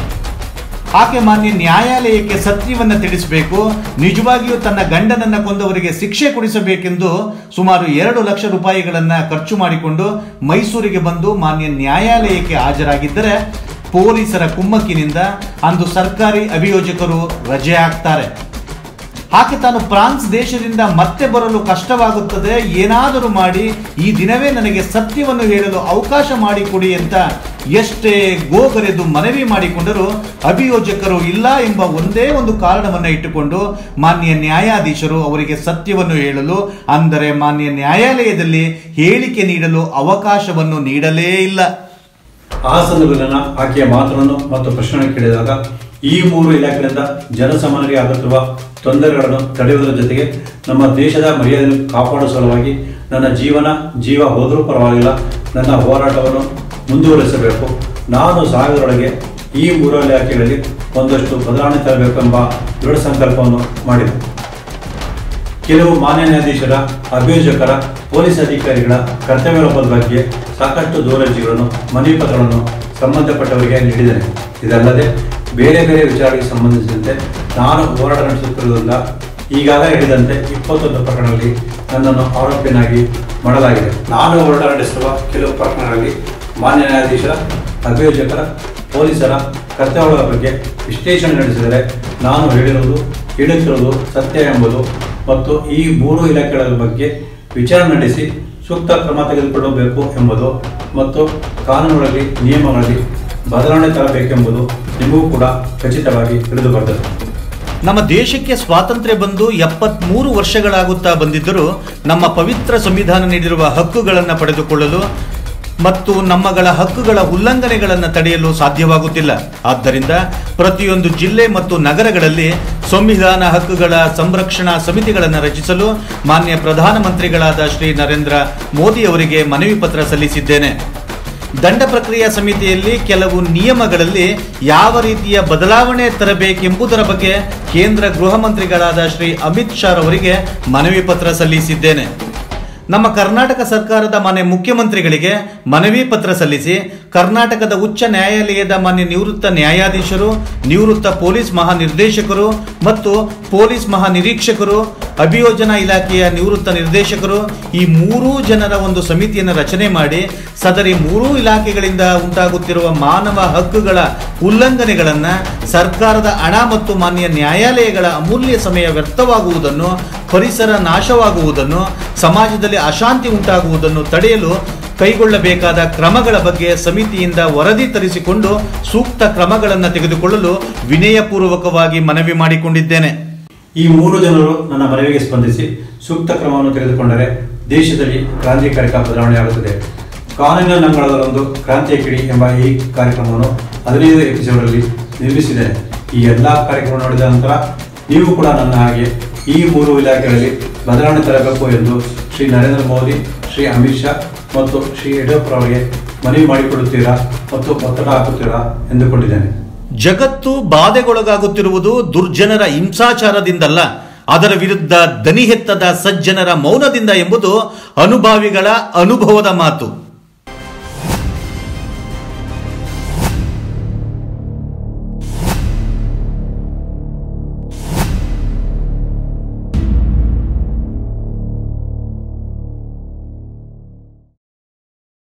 ಆಕೆ ಮಾನ್ಯ ನ್ಯಾಯಾಲಯಕ್ಕೆ ಸತ್ಯವನ್ನ ತಿಳಿಸಬೇಕು ನಿಜವಾಗಿಯೂ ತನ್ನ ಗಂಡನನ್ನ ಕೊಂದವರಿಗೆ ಶಿಕ್ಷೆ ಕೊಡಿಸಬೇಕೆಂದು ಸುಮಾರು ಎರಡು ಲಕ್ಷ ರೂಪಾಯಿಗಳನ್ನ ಖರ್ಚು ಮಾಡಿಕೊಂಡು ಮೈಸೂರಿಗೆ ಬಂದು ಮಾನ್ಯ ನ್ಯಾಯಾಲಯಕ್ಕೆ ಹಾಜರಾಗಿದ್ದರೆ ಪೊಲೀಸರ ಕುಮ್ಮಕ್ಕಿನಿಂದ ಅಂದು ಸರ್ಕಾರಿ ಅಭಿಯೋಜಕರು ರಜೆ ಹಾಕ್ತಾರೆ ಆಕೆ ತಾನು ಫ್ರಾನ್ಸ್ ದೇಶದಿಂದ ಮತ್ತೆ ಬರಲು ಕಷ್ಟವಾಗುತ್ತದೆ ಏನಾದರೂ ಮಾಡಿ ಈ ದಿನವೇ ನನಗೆ ಸತ್ಯವನ್ನು ಹೇಳಲು ಅವಕಾಶ ಮಾಡಿಕೊಡಿ ಅಂತ ಎಷ್ಟೇ ಗೋಗರೆದು ಮನವಿ ಮಾಡಿಕೊಂಡರೂ ಅಭಿಯೋಜಕರು ಇಲ್ಲ ಎಂಬ ಒಂದೇ ಒಂದು ಕಾರಣವನ್ನು ಇಟ್ಟುಕೊಂಡು ಮಾನ್ಯ ನ್ಯಾಯಾಧೀಶರು ಅವರಿಗೆ ಸತ್ಯವನ್ನು ಹೇಳಲು ಅಂದರೆ ಮಾನ್ಯ ನ್ಯಾಯಾಲಯದಲ್ಲಿ ಹೇಳಿಕೆ ನೀಡಲು ಅವಕಾಶವನ್ನು ನೀಡಲೇ ಇಲ್ಲ ಆ ಸಂದರ್ಭದಲ್ಲಿ ಆಕೆಯ ಮಾತನ್ನು ಮತ್ತು ಪ್ರಶ್ನೆ ಕೇಳಿದಾಗ ಈ ಮೂರು ಇಲಾಖೆಗಳಿಂದ ಜನಸಾಮಾನ್ಯರಿಗೆ ಆಗುತ್ತಿರುವ ತೊಂದರೆಗಳನ್ನು ತಡೆಯುವುದರ ಜೊತೆಗೆ ನಮ್ಮ ದೇಶದ ಮರ್ಯಾದೆಯನ್ನು ಕಾಪಾಡುವ ಸಲುವಾಗಿ ನನ್ನ ಜೀವನ ಜೀವ ಹೋದರೂ ಪರವಾಗಿಲ್ಲ ನನ್ನ ಹೋರಾಟವನ್ನು ಮುಂದುವರಿಸಬೇಕು ನಾನು ಸಾವಿರೊಳಗೆ ಈ ಮೂರು ಇಲಾಖೆಗಳಲ್ಲಿ ಒಂದಷ್ಟು ಬದಲಾವಣೆ ತರಬೇಕೆಂಬ ದೃಢ ಸಂಕಲ್ಪವನ್ನು ಮಾಡಿದೆ ಕೆಲವು ಮಾನ್ಯ ನ್ಯಾಯಾಧೀಶರ ಅಭಿಯೋಜಕರ ಪೊಲೀಸ್ ಅಧಿಕಾರಿಗಳ ಕರ್ತವ್ಯ ಲೋಪದ ಬಗ್ಗೆ ಸಾಕಷ್ಟು ದೂರರ್ಜಿಗಳನ್ನು ಮನವಿ ಪತ್ರಗಳನ್ನು ಸಂಬಂಧಪಟ್ಟವರಿಗೆ ನೀಡಿದ್ದೇನೆ ಇದಲ್ಲದೆ ಬೇರೆ ಬೇರೆ ವಿಚಾರಗಳಿಗೆ ಸಂಬಂಧಿಸಿದಂತೆ ನಾನು ಹೋರಾಟ ನಡೆಸುತ್ತಿರುವುದರಿಂದ ಈಗಾಗಲೇ ಹೇಳಿದಂತೆ ಇಪ್ಪತ್ತೊಂದು ಪ್ರಕರಣಗಳಲ್ಲಿ ನನ್ನನ್ನು ಆರೋಪಿಯನ್ನಾಗಿ ಮಾಡಲಾಗಿದೆ ನಾನು ಹೋರಾಟ ನಡೆಸುವ ಕೆಲವು ಪ್ರಕರಣಗಳಲ್ಲಿ ಮಾನ್ಯ ನ್ಯಾಯಾಧೀಶರ ಅಭಿಯೋಜಕರ ಪೊಲೀಸರ ಕರ್ತವ್ಯಗಳ ಬಗ್ಗೆ ವಿಶ್ಲೇಷಣೆ ನಡೆಸಿದರೆ ನಾನು ಹೇಳಿರುವುದು ಹೇಳುತ್ತಿರುವುದು ಸತ್ಯ ಎಂಬುದು ಮತ್ತು ಈ ಮೂರು ಇಲಾಖೆಗಳ ಬಗ್ಗೆ ವಿಚಾರಣೆ ನಡೆಸಿ ಸೂಕ್ತ ಕ್ರಮ ತೆಗೆದುಕೊಳ್ಳಬೇಕು ಎಂಬುದು ಮತ್ತು ಕಾನೂನುಗಳಲ್ಲಿ ನಿಯಮಗಳಲ್ಲಿ ಬದಲಾವಣೆ ತರಬೇಕೆಂಬುದು ನಿಮಗೂ ಕೂಡ ಖಚಿತವಾಗಿ ತಿಳಿದು ಬರ್ತದೆ ನಮ್ಮ ದೇಶಕ್ಕೆ ಸ್ವಾತಂತ್ರ್ಯ ಬಂದು ಎಪ್ಪತ್ಮೂರು ವರ್ಷಗಳಾಗುತ್ತಾ ಬಂದಿದ್ದರೂ ನಮ್ಮ ಪವಿತ್ರ ಸಂವಿಧಾನ ನೀಡಿರುವ ಹಕ್ಕುಗಳನ್ನು ಪಡೆದುಕೊಳ್ಳಲು ಮತ್ತು ನಮ್ಮಗಳ ಹಕ್ಕುಗಳ ಉಲ್ಲಂಘನೆಗಳನ್ನು ತಡೆಯಲು ಸಾಧ್ಯವಾಗುತ್ತಿಲ್ಲ ಆದ್ದರಿಂದ ಪ್ರತಿಯೊಂದು ಜಿಲ್ಲೆ ಮತ್ತು ನಗರಗಳಲ್ಲಿ ಸಂವಿಧಾನ ಹಕ್ಕುಗಳ ಸಂರಕ್ಷಣಾ ಸಮಿತಿಗಳನ್ನು ರಚಿಸಲು ಮಾನ್ಯ ಪ್ರಧಾನಮಂತ್ರಿಗಳಾದ ಶ್ರೀ ನರೇಂದ್ರ ಮೋದಿ ಅವರಿಗೆ ಮನವಿ ಪತ್ರ ಸಲ್ಲಿಸಿದ್ದೇನೆ ದಂಡ ಪ್ರಕ್ರಿಯಾ ಸಮಿತಿಯಲ್ಲಿ ಕೆಲವು ನಿಯಮಗಳಲ್ಲಿ ಯಾವ ರೀತಿಯ ಬದಲಾವಣೆ ತರಬೇಕೆಂಬುದರ ಬಗ್ಗೆ ಕೇಂದ್ರ ಗೃಹ ಮಂತ್ರಿಗಳಾದ ಶ್ರೀ ಅಮಿತ್ ಶಾ ಅವರಿಗೆ ಮನವಿ ಪತ್ರ ಸಲ್ಲಿಸಿದ್ದೇನೆ ನಮ್ಮ ಕರ್ನಾಟಕ ಸರ್ಕಾರದ ಮಾನ್ಯ ಮುಖ್ಯಮಂತ್ರಿಗಳಿಗೆ ಮನವಿ ಪತ್ರ ಸಲ್ಲಿಸಿ ಕರ್ನಾಟಕದ ಉಚ್ಚ ನ್ಯಾಯಾಲಯದ ಮಾನ್ಯ ನಿವೃತ್ತ ನ್ಯಾಯಾಧೀಶರು ನಿವೃತ್ತ ಪೊಲೀಸ್ ಮಹಾನಿರ್ದೇಶಕರು ಮತ್ತು ಪೊಲೀಸ್ ಮಹಾನಿರೀಕ್ಷಕರು ಅಭಿಯೋಜನಾ ಇಲಾಖೆಯ ನಿವೃತ್ತ ನಿರ್ದೇಶಕರು ಈ ಮೂರೂ ಜನರ ಒಂದು ಸಮಿತಿಯನ್ನು ರಚನೆ ಮಾಡಿ ಸದರಿ ಮೂರೂ ಇಲಾಖೆಗಳಿಂದ ಉಂಟಾಗುತ್ತಿರುವ ಮಾನವ ಹಕ್ಕುಗಳ ಉಲ್ಲಂಘನೆಗಳನ್ನು ಸರ್ಕಾರದ ಹಣ ಮತ್ತು ಮಾನ್ಯ ನ್ಯಾಯಾಲಯಗಳ ಅಮೂಲ್ಯ ಸಮಯ ವ್ಯರ್ಥವಾಗುವುದನ್ನು ಪರಿಸರ ನಾಶವಾಗುವುದನ್ನು ಸಮಾಜದಲ್ಲಿ ಅಶಾಂತಿ ಉಂಟಾಗುವುದನ್ನು ತಡೆಯಲು ಕೈಗೊಳ್ಳಬೇಕಾದ ಕ್ರಮಗಳ ಬಗ್ಗೆ ಸಮಿತಿಯಿಂದ ವರದಿ ತರಿಸಿಕೊಂಡು ಸೂಕ್ತ ಕ್ರಮಗಳನ್ನು ತೆಗೆದುಕೊಳ್ಳಲು ವಿನಯಪೂರ್ವಕವಾಗಿ ಮನವಿ ಮಾಡಿಕೊಂಡಿದ್ದೇನೆ ಈ ಮೂರು ಜನರು ನನ್ನ ಮನವಿಗೆ ಸ್ಪಂದಿಸಿ ಸೂಕ್ತ ಕ್ರಮವನ್ನು ತೆಗೆದುಕೊಂಡರೆ ದೇಶದಲ್ಲಿ ಕ್ರಾಂತಿಕಾರಿಕ ಬದಲಾವಣೆಯಾಗುತ್ತದೆ ಕಾನೂನಿನ ನಂಗಳದಲ್ಲೊಂದು ಕ್ರಾಂತಿಯ ಕಿಡಿ ಎಂಬ ಈ ಕಾರ್ಯಕ್ರಮವನ್ನು ಹದಿನೈದು ಎಪಿಸೋಡಲ್ಲಿ ನಿರ್ಮಿಸಿದ್ದೇನೆ ಈ ಎಲ್ಲ ಕಾರ್ಯಕ್ರಮ ನೋಡಿದ ನಂತರ ನೀವು ಕೂಡ ನನ್ನ ಹಾಗೆ ಈ ಮೂರು ಇಲಾಖೆಗಳಲ್ಲಿ ಬದಲಾವಣೆ ತರಬೇಕು ಎಂದು ಶ್ರೀ ನರೇಂದ್ರ ಮೋದಿ ಶ್ರೀ ಅಮಿತ್ ಶಾ ಮತ್ತು ಶ್ರೀ ಯಡಿಯೂರಪ್ಪ ಅವರಿಗೆ ಮನವಿ ಮಾಡಿಕೊಡುತ್ತೀರಾ ಮತ್ತು ಒತ್ತಡ ಹಾಕುತ್ತೀರಾ ಎಂದುಕೊಂಡಿದ್ದೇನೆ ಜಗತ್ತು ಬಾಧೆಗೊಳಗಾಗುತ್ತಿರುವುದು ದುರ್ಜನರ ಹಿಂಸಾಚಾರದಿಂದಲ್ಲ ಅದರ ವಿರುದ್ಧ ದನಿಹೆತ್ತದ ಸಜ್ಜನರ ಮೌನದಿಂದ ಎಂಬುದು ಅನುಭಾವಿಗಳ ಅನುಭವದ ಮಾತು